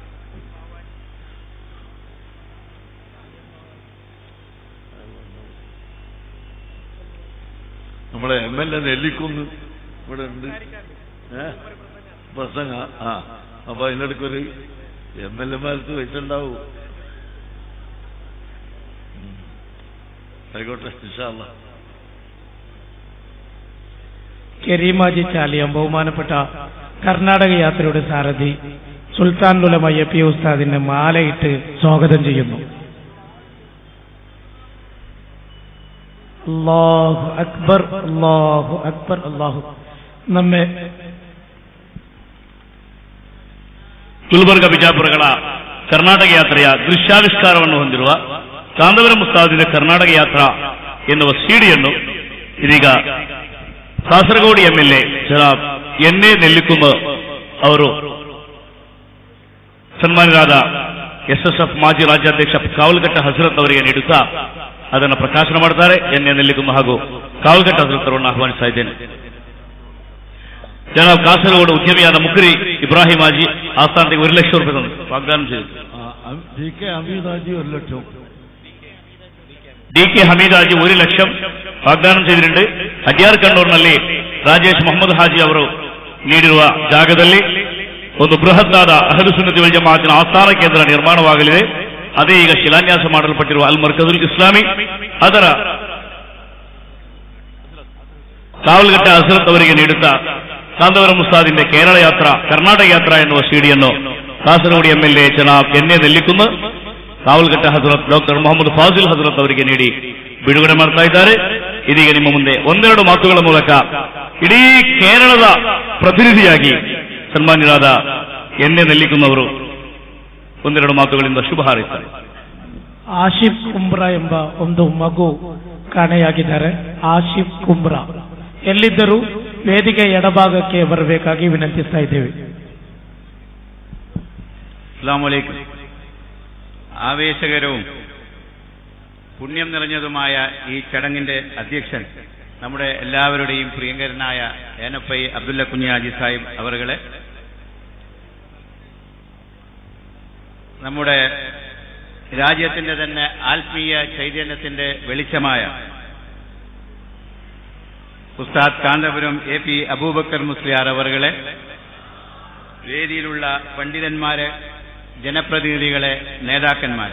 നമ്മളെ എം എൽ എ നെല്ലിക്കുന്ന് ഇവിടെ ഉണ്ട് ഏ പ്രസംഗ ആ അപ്പൊ അതിനിടയ്ക്കൊരു എം എൽ എമാർക്ക് വെച്ചിട്ടുണ്ടാവൂ ഉം. ആയിക്കോട്ടെ ഇൻഷാല്ല കരീമാജി ചാലിയം ബഹുമാനപ്പെട്ട കർണാടക യാത്രയുടെ സാരഥി സുൽത്താൻ ലുലമ എ പി ഉസ്താദിനെ മാലയിട്ട് സ്വാഗതം ചെയ്യുന്നു അല്ലാഹു അക്ബർ അല്ലാഹു അക്ബർ അല്ലാഹു നമ്മെ ಗುಲ್ಬರ್ಗ ಬಿಜಾಪುರಗಳ ಕರ್ನಾಟಕ ಯಾತ್ರೆಯ ದೃಶ್ಯಾವಿಷ್ಕಾರವನ್ನು ಹೊಂದಿರುವ ಕಾಂದವರಂ ಉಸ್ತಾದಿನ ಕರ್ನಾಟಕ ಯಾತ್ರಾ ಎನ್ನುವ ಸಿಡಿಯನ್ನು ಇದೀಗ Kasaragod MLA Janab N A Nellikunnu ಅವರು ಸನ್ಮಾನ್ಯರಾದ ಎಸ್ಎಸ್ಎಫ್ ಮಾಜಿ ರಾಜ್ಯಾಧ್ಯಕ್ಷ ಕಾವಲಘಟ್ಟ ಹಸರತ್ ಅವರಿಗೆ ನೀಡುತ್ತಾ ಅದನ್ನು ಪ್ರಕಾಶನ ಮಾಡ್ತಾರೆ ಎನ್ ಎ ನೆಲ್ಲಿಕುಂಬ ಹಾಗೂ ಕಾವಲಘಟ್ಟ ಹಸರತ್ ಅವರನ್ನು ಆಹ್ವಾನಿಸ್ತಾ ಇದ್ದೇನೆ ജനാബ് കാസർഗോഡ് ഉദ്യമിയാದ മുക്രി ഇബ്രാഹിം ഹാജി ആസ്ഥാനത്തേക്ക് ഒരു ലക്ഷം രൂപ തന്നു വാഗ്ദാനം ചെയ്തു ജി കെ അമീദാജി ഒരു ലക്ഷം ಡಿ ಕೆ ಹಮೀದ್ ಹಾಜಿ ഒരു ലക്ഷം ವಾಗ್ದಾನ ചെയ്തിട്ടുണ്ട് ಹಡ್ಯಾರ್ ಕಣ್ಣೂರಿನಲ್ಲಿ ರಾಜೇಶ್ ಮೊಹಮ್ಮದ್ ಹಾಜಿ ಅವರು ನೀಡಿರುವ ಜಾಗದಲ್ಲಿ ಒಂದು ಬೃಹತ್ತಾದ ಅಹದು ಸುನ್ನತಿ ವಲ್ ಜಮಾಅತಿನ ಆಸ್ಥಾನ ಕೇಂದ್ರ ನಿರ್ಮಾಣವಾಗಲಿದೆ ಅದೇ ಈಗ ಶಿಲಾನ್ಯಾಸ ಮಾಡಲ್ಪಟ್ಟಿರುವ ಅಲ್ ಮರ್ಕಜುಲ್ ಇಸ್ಲಾಮಿ ಅದರ ಕಾವಲಘಟ್ಟ ಹಸರತ್ ಅವರಿಗೆ ನೀಡುತ್ತಾ ಕಾಂದವರ ಮುಸ್ತಾದಿന്റെ ಕೇರಳ ಯಾತ್ರಾ ಕರ್ನಾಟಕ ಯಾತ್ರಾ ಎನ್ನುವ ಸಿಡಿಯನ್ನು Kasaragod MLA Janab N A Nellikunnu Kavalaghatta Hazrat doctor Mohammed Fazil Hazrat ಅವರಿಗೆ ನೀಡಿ ಬಿಡುಗಡೆ ಮಾಡ್ತಾ ಇದ್ದಾರೆ ಇದೀಗ ನಿಮ್ಮ ಮುಂದೆ ಒಂದೆರಡು ಮಾತುಗಳ ಮೂಲಕ ಇಡೀ ಕೇರಳದ ಪ್ರತಿನಿಧಿಯಾಗಿ ಸನ್ಮಾನ್ಯರಾದ ಎನ್ ಎ ನೆಲ್ಲಿಕುಂಬವರು ಒಂದೆರಡು ಮಾತುಗಳಿಂದ ಶುಭ ಹಾರೈಸ್ತಾರೆ ಆಶಿಫ್ ಕುಂಬ್ರಾ ಎಂಬ ಒಂದು ಮಗು ಕಾಣೆಯಾಗಿದ್ದಾರೆ ಆಶಿಫ್ ಕುಂಬ್ರಾ ಎಲ್ಲಿದ್ದರೂ ವೇದಿಕೆ ಎಡಭಾಗಕ್ಕೆ ಬರಬೇಕಾಗಿ ವಿನಂತಿಸ್ತಾ ಇದ್ದೇವೆ അസ്സാമലൈക്കും ആവേശകരവും പുണ്യം നിറഞ്ഞതുമായ ഈ ചടങ്ങിന്റെ അധ്യക്ഷൻ നമ്മുടെ എല്ലാവരുടെയും പ്രിയങ്കരനായ ഏനപ്പൈ അബ്ദുല്ല കുഞ്ഞാജി സാഹിബ് അവറുകളെ നമ്മുടെ രാജ്യത്തിന്റെ തന്നെ ആത്മീയ ചൈതന്യത്തിന്റെ വെളിച്ചമായ ഉസ്താദ് കാന്തപുരം എ പി അബൂബക്കർ മുസ്ലിയാർ അവറുകളെ വേദിയിലുള്ള പണ്ഡിതന്മാരെ ജനപ്രതിനിധികളെ നേതാക്കന്മാരെ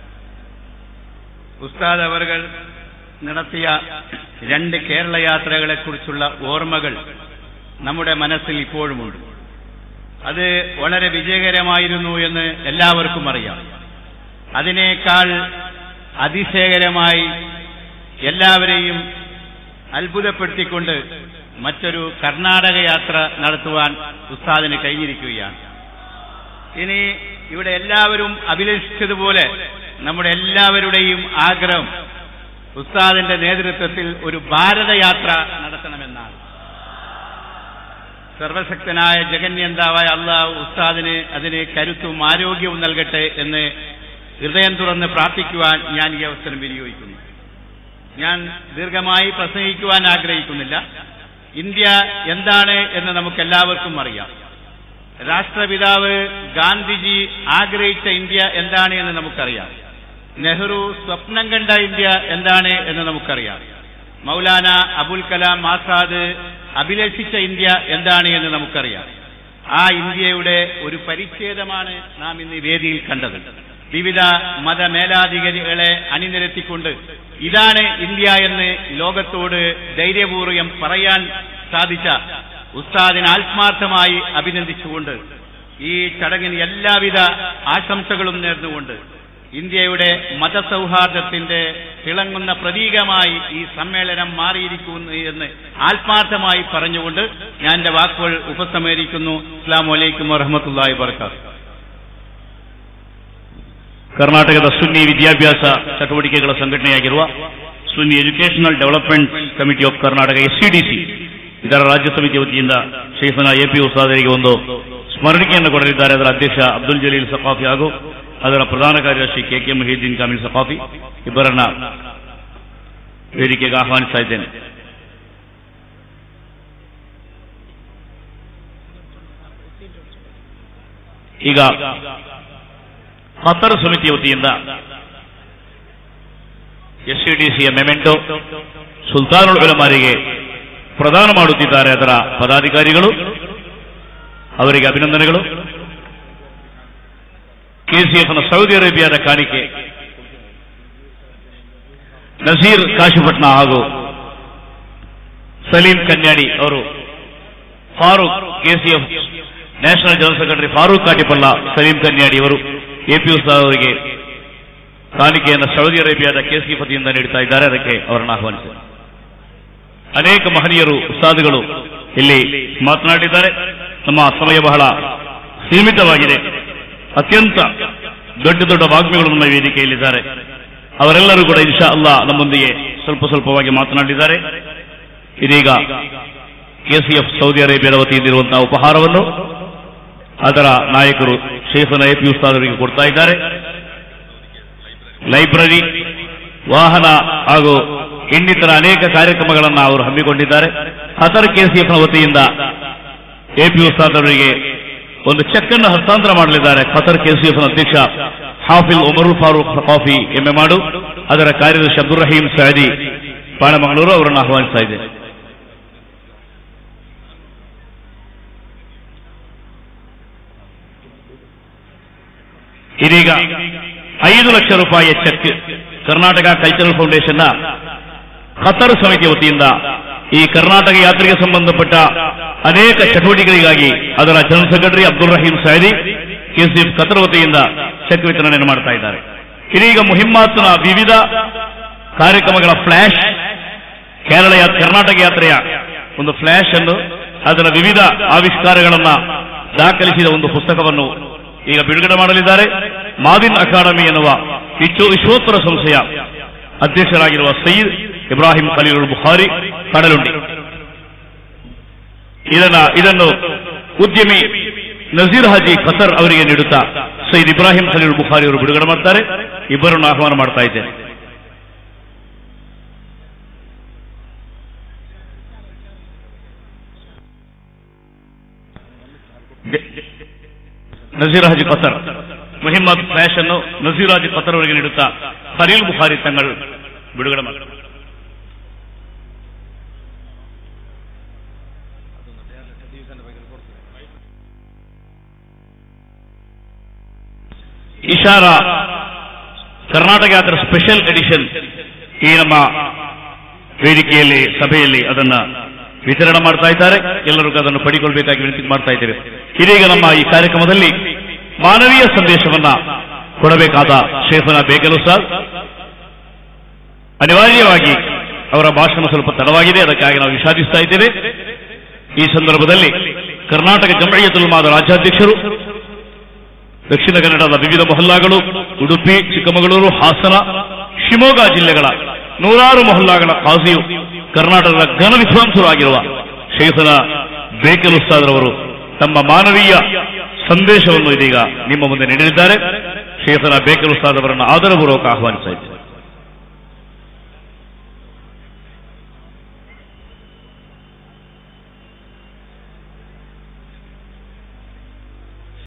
ഉസ്താദ് അവർകൾ നടത്തിയ രണ്ട് കേരള യാത്രകളെക്കുറിച്ചുള്ള ഓർമ്മകൾ നമ്മുടെ മനസ്സിൽ ഇപ്പോഴുമുണ്ട് അത് വളരെ വിജയകരമായിരുന്നു എന്ന് എല്ലാവർക്കും അറിയാം അതിനേക്കാൾ അതിശയകരമായി എല്ലാവരെയും അത്ഭുതപ്പെടുത്തിക്കൊണ്ട് മറ്റൊരു കർണാടക യാത്ര നടത്തുവാൻ ഉസ്താദിന് കഴിഞ്ഞിരിക്കുകയാണ് ഇനി ഇവിടെ എല്ലാവരും അഭിലഷിച്ചതുപോലെ നമ്മുടെ എല്ലാവരുടെയും ആഗ്രഹം ഉസ്താദിന്റെ നേതൃത്വത്തിൽ ഒരു ഭാരതയാത്ര നടത്തണമെന്നാണ് സർവശക്തനായ ജഗന്യന്താവായ അള്ളാഹു ഉസ്താദിന് അതിന് കരുത്തും ആരോഗ്യവും നൽകട്ടെ എന്ന് ഹൃദയം തുറന്ന് പ്രാർത്ഥിക്കുവാൻ ഞാൻ ഈ അവസരം വിനിയോഗിക്കുന്നു ഞാൻ ദീർഘമായി പ്രസംഗിക്കുവാൻ ആഗ്രഹിക്കുന്നില്ല ഇന്ത്യ എന്താണ് എന്ന് നമുക്കെല്ലാവർക്കും അറിയാം രാഷ്ട്രപിതാവ് ഗാന്ധിജി ആഗ്രഹിച്ച ഇന്ത്യ എന്താണ് എന്ന് നമുക്കറിയാം നെഹ്റു സ്വപ്നം കണ്ട ഇന്ത്യ എന്താണ് എന്ന് നമുക്കറിയാം മൗലാന അബുൽ കലാം ആസാദ് അഭിലഷിച്ച ഇന്ത്യ എന്താണ് എന്ന് നമുക്കറിയാം ആ ഇന്ത്യയുടെ ഒരു പരിച്ഛേദമാണ് നാം ഇന്ന് ഈ വേദിയിൽ കണ്ടത് വിവിധ മതമേലാധികാരികളെ അണിനിരത്തിക്കൊണ്ട് ഇതാണ് ഇന്ത്യ എന്ന് ലോകത്തോട് ധൈര്യപൂർവ്വം പറയാൻ സാധിച്ച ഉസ്താദിനെ ആത്മാർത്ഥമായി അഭിനന്ദിച്ചുകൊണ്ട് ഈ ചടങ്ങിന് എല്ലാവിധ ആശംസകളും നേർന്നുകൊണ്ട് ഇന്ത്യയുടെ മതസൗഹാർദ്ദത്തിന്റെ തിളങ്ങുന്ന പ്രതീകമായി ഈ സമ്മേളനം മാറിയിരിക്കുന്നു എന്ന് ആത്മാർത്ഥമായി പറഞ്ഞുകൊണ്ട് ഞാൻ എന്റെ വാക്കുകൾ ഉപസംഹരിക്കുന്നു അസ്സാം വലൈക്കും വറഹമത്തല്ലാഹി വർക്കാത്തു ಕರ್ನಾಟಕದ ಸುನ್ನಿ ವಿದ್ಯಾಭ್ಯಾಸ ಚಟುವಟಿಕೆಗಳ ಸಂಘಟನೆಯಾಗಿರುವ Sunni educational development committee of Karnataka SCDC ಇದರ ರಾಜ್ಯ ಸಮಿತಿ ವತಿಯಿಂದ ಶೇಖನ ಎಪಿ ಉಸ್ತಾದರಿಗೆ ಒಂದು ಸ್ಮರಣಿಕೆಯನ್ನು ಕೊಡಲಿದ್ದಾರೆ ಅದರ ಅಧ್ಯಕ್ಷ ಅಬ್ದುಲ್ ಜಲೀಲ್ ಸಫಾಫಿ ಹಾಗೂ ಅದರ ಪ್ರಧಾನ ಕಾರ್ಯದರ್ಶಿ ಕೆ ಕೆ ಮುಹೀದ್ದೀನ್ ಕಾಮಿಲ್ ಸಫಾಫಿ ಇಬ್ಬರನ್ನ ವೇದಿಕೆಗೆ ಆಹ್ವಾನಿಸ್ತಾ ಇದ್ದೇನೆ ಈಗ ಖತರ ಸಮಿತಿ ವತಿಯಿಂದ ಎಸ್ಸಿಡಿಸಿಯ ಮೆಮೆಂಟೋ ಸುಲ್ತಾನುಲ್ ಉಲಮಾರಿಗೆ ಪ್ರದಾನ ಮಾಡುತ್ತಿದ್ದಾರೆ ಅದರ ಪದಾಧಿಕಾರಿಗಳು ಅವರಿಗೆ ಅಭಿನಂದನೆಗಳು ಕೆಸಿಎಫ್ನ ಸೌದಿ ಅರೇಬಿಯಾದ ಕಾಣಿಕೆ ನಜೀರ್ ಕಾಶಿಪಟ್ನ ಹಾಗೂ ಸಲೀಂ ಕನ್ಯಾಡಿ ಅವರು Farooq KCF national general secretary Farooq Katipalla Salim Kanyadi ಅವರು ಎಪಿ ಉಸ್ತಾದ್ ಅವರಿಗೆ ಕಾಣಿಕೆಯನ್ನು ಸೌದಿ ಅರೇಬಿಯಾದ ಕೆಸಿ ಪತಿಯಿಂದ ನೀಡುತ್ತಾ ಇದ್ದಾರೆ ಅದಕ್ಕೆ ಅವರನ್ನು ಆಹ್ವಾನಿಸಿದ್ದಾರೆ ಅನೇಕ ಮಹನೀಯರು ಉಸ್ತಾದುಗಳು ಇಲ್ಲಿ ಮಾತನಾಡಿದ್ದಾರೆ ನಮ್ಮ ಸಮಯ ಬಹಳ ಸೀಮಿತವಾಗಿದೆ ಅತ್ಯಂತ ದೊಡ್ಡ ದೊಡ್ಡ ವಾಗ್ಮಿಗಳು ನಮ್ಮ ವೇದಿಕೆಯಲ್ಲಿದ್ದಾರೆ ಅವರೆಲ್ಲರೂ ಕೂಡ ಇನ್ಶಾ ಅಲ್ಲಾ ನಮ್ಮೊಂದಿಗೆ ಸ್ವಲ್ಪ ಸ್ವಲ್ಪವಾಗಿ ಮಾತನಾಡಿದ್ದಾರೆ ಇದೀಗ ಕೆಸಿಎಫ್ ಸೌದಿ ಅರೇಬಿಯಾದ ವತಿಯಿಂದಿರುವಂತಹ ಉಪಹಾರವನ್ನು ಅದರ ನಾಯಕರು ಶೇಖನ ಎಪಿ ಉಸ್ತಾದರಿಗೆ ಕೊಡ್ತಾ ಇದ್ದಾರೆ ಲೈಬ್ರರಿ ವಾಹನ ಹಾಗೂ ಇನ್ನಿತರ ಅನೇಕ ಕಾರ್ಯಕ್ರಮಗಳನ್ನು ಅವರು ಹಮ್ಮಿಕೊಂಡಿದ್ದಾರೆ ಹಸರ್ ಕೆಸಿಎಫ್ನ ವತಿಯಿಂದ ಎಪಿ ಉಸ್ತಾದವರಿಗೆ ಒಂದು ಚೆಕ್ ಅನ್ನು ಹಸ್ತಾಂತರ ಮಾಡಲಿದ್ದಾರೆ ಖತರ್ ಕೆಸಿಎಫ್ನ ಅಧ್ಯಕ್ಷ ಹಾಫಿಲ್ ಉಮರುಲ್ ಫಾರೂಕ್ ಸಫಾಫಿ ಎಮ್ಮೆ ಮಾಡು ಅದರ ಕಾರ್ಯದರ್ಶಿ ಅಬ್ದುಲ್ ರಹೀಂ ಸಹದಿ ಪಾಣಮಂಗಳೂರು ಅವರನ್ನು ಆಹ್ವಾನಿಸ್ತಾ ಇದ್ದೇನೆ ಇದೀಗ ಐದು ಲಕ್ಷ ರೂಪಾಯಿಯ ಚೆಕ್ ಕರ್ನಾಟಕ ಕಲ್ಚರಲ್ ಫೌಂಡೇಶನ್ನ ಖತರ್ ಸಮಿತಿ ವತಿಯಿಂದ ಈ ಕರ್ನಾಟಕ ಯಾತ್ರೆಗೆ ಸಂಬಂಧಪಟ್ಟ ಅನೇಕ ಚಟುವಟಿಕೆಗಳಿಗಾಗಿ ಅದರ general secretary Abdul Rahim Saidi KCF Qatar ವತಿಯಿಂದ ಚೆಕ್ ವಿತರಣೆಯನ್ನು ಮಾಡ್ತಾ ಇದ್ದಾರೆ ಇದೀಗ ಮುಹಿಮ್ಮಾತ್ನ ವಿವಿಧ ಕಾರ್ಯಕ್ರಮಗಳ ಫ್ಲಾಶ್ ಕೇರಳ ಯಾ- ಕರ್ನಾಟಕ ಯಾತ್ರೆಯ ಒಂದು ಫ್ಲಾಶ್ ಅನ್ನು ಅದರ ವಿವಿಧ ಆವಿಷ್ಕಾರಗಳನ್ನ ದಾಖಲಿಸಿದ ಒಂದು ಪುಸ್ತಕವನ್ನು ಈಗ ಬಿಡುಗಡೆ ಮಾಡಲಿದ್ದಾರೆ ಮಾದಿನ್ ಅಕಾಡೆಮಿ ಎನ್ನುವ ವಿಶ್ವ ವಿಶ್ವೋತ್ತರ ಸಂಸ್ಥೆಯ ಅಧ್ಯಕ್ಷರಾಗಿರುವ ಸಯೀದ್ ಇಬ್ರಾಹಿಂ ಖಲೀಲ್ ಬುಖಾರಿ ಕಡಲುಂಡಿ ಇದನ್ನ ಇದನ್ನು ಉದ್ಯಮಿ ನಜೀರ್ ಹಾಜಿ ಖತರ್ ಅವರಿಗೆ ನೀಡುತ್ತಾ ಸೈದ್ ಇಬ್ರಾಹಿಂ ಖಲೀಲ್ ಬುಖಾರಿ ಅವರು ಬಿಡುಗಡೆ ಮಾಡ್ತಾರೆ ಇಬ್ಬರನ್ನು ಆಹ್ವಾನ ಮಾಡ್ತಾ ಇದ್ದೇನೆ ನಜೀರ್ ಹಾಜಿ ಖತರ್ ಮುಹಿಮ್ಮದ್ ಫ್ಲಾಶ್ ಅನ್ನು ನಜೀರ್ ಹಾಜಿ ಖತರ್ ಅವರಿಗೆ ನೀಡುತ್ತಾ ಖಲೀಲ್ ಬುಖಾರಿ ತಂಗಳು ಬಿಡುಗಡೆ ಮಾಡ್ತಾರೆ ಇಶಾರ ಕರ್ನಾಟಕ ಯಾತ್ರೆ ಸ್ಪೆಷಲ್ ಎಡಿಷನ್ ಈ ನಮ್ಮ ವೇದಿಕೆಯಲ್ಲಿ ಸಭೆಯಲ್ಲಿ ಅದನ್ನ ವಿತರಣೆ ಮಾಡ್ತಾ ಇದ್ದಾರೆ ಎಲ್ಲರೂ ಅದನ್ನು ಪಡಿಕೊಳ್ಬೇಕಾಗಿ ವಿನಂತಿ ಮಾಡ್ತಾ ಇದ್ದೇವೆ ಇದೀಗ ನಮ್ಮ ಈ ಕಾರ್ಯಕ್ರಮದಲ್ಲಿ ಮಾನವೀಯ ಸಂದೇಶವನ್ನ ಕೊಡಬೇಕಾದ ಶೇಖನ ಬೇಕಲು ಸರ್ ಅನಿವಾರ್ಯವಾಗಿ ಅವರ ಭಾಷಣ ಸ್ವಲ್ಪ ತಡವಾಗಿದೆ ಅದಕ್ಕಾಗಿ ನಾವು ವಿಷಾದಿಸ್ತಾ ಇದ್ದೇವೆ ಈ ಸಂದರ್ಭದಲ್ಲಿ ಕರ್ನಾಟಕ ಜಮಯಿಯತುಲ್ ಮಾದ ರಾಜ್ಯಾಧ್ಯಕ್ಷರು ದಕ್ಷಿಣ ಕನ್ನಡದ ವಿವಿಧ ಮೊಹಲ್ಲಾಗಳು ಉಡುಪಿ ಚಿಕ್ಕಮಗಳೂರು ಹಾಸನ ಶಿವಮೊಗ್ಗ ಜಿಲ್ಲೆಗಳ ನೂರಾರು ಮೊಹಲ್ಲಾಗಳ ಕಾಜಿಯು ಕರ್ನಾಟಕದ ಘನ ವಿದ್ವಾಂಸರು ಆಗಿರುವ ಶೇಖನ ಬೇಕಲ್ ಉಸ್ತಾದ್ರವರು ತಮ್ಮ ಮಾನವೀಯ ಸಂದೇಶವನ್ನು ಇದೀಗ ನಿಮ್ಮ ಮುಂದೆ ನೀಡಲಿದ್ದಾರೆ ಶೇಖನ ಬೇಕಲ್ ಉಸ್ತಾದ್ ಅವರನ್ನು ಆದರಪೂರ್ವಕ ಆಹ್ವಾನಿಸ್ತಾ ಇದ್ದೇನೆ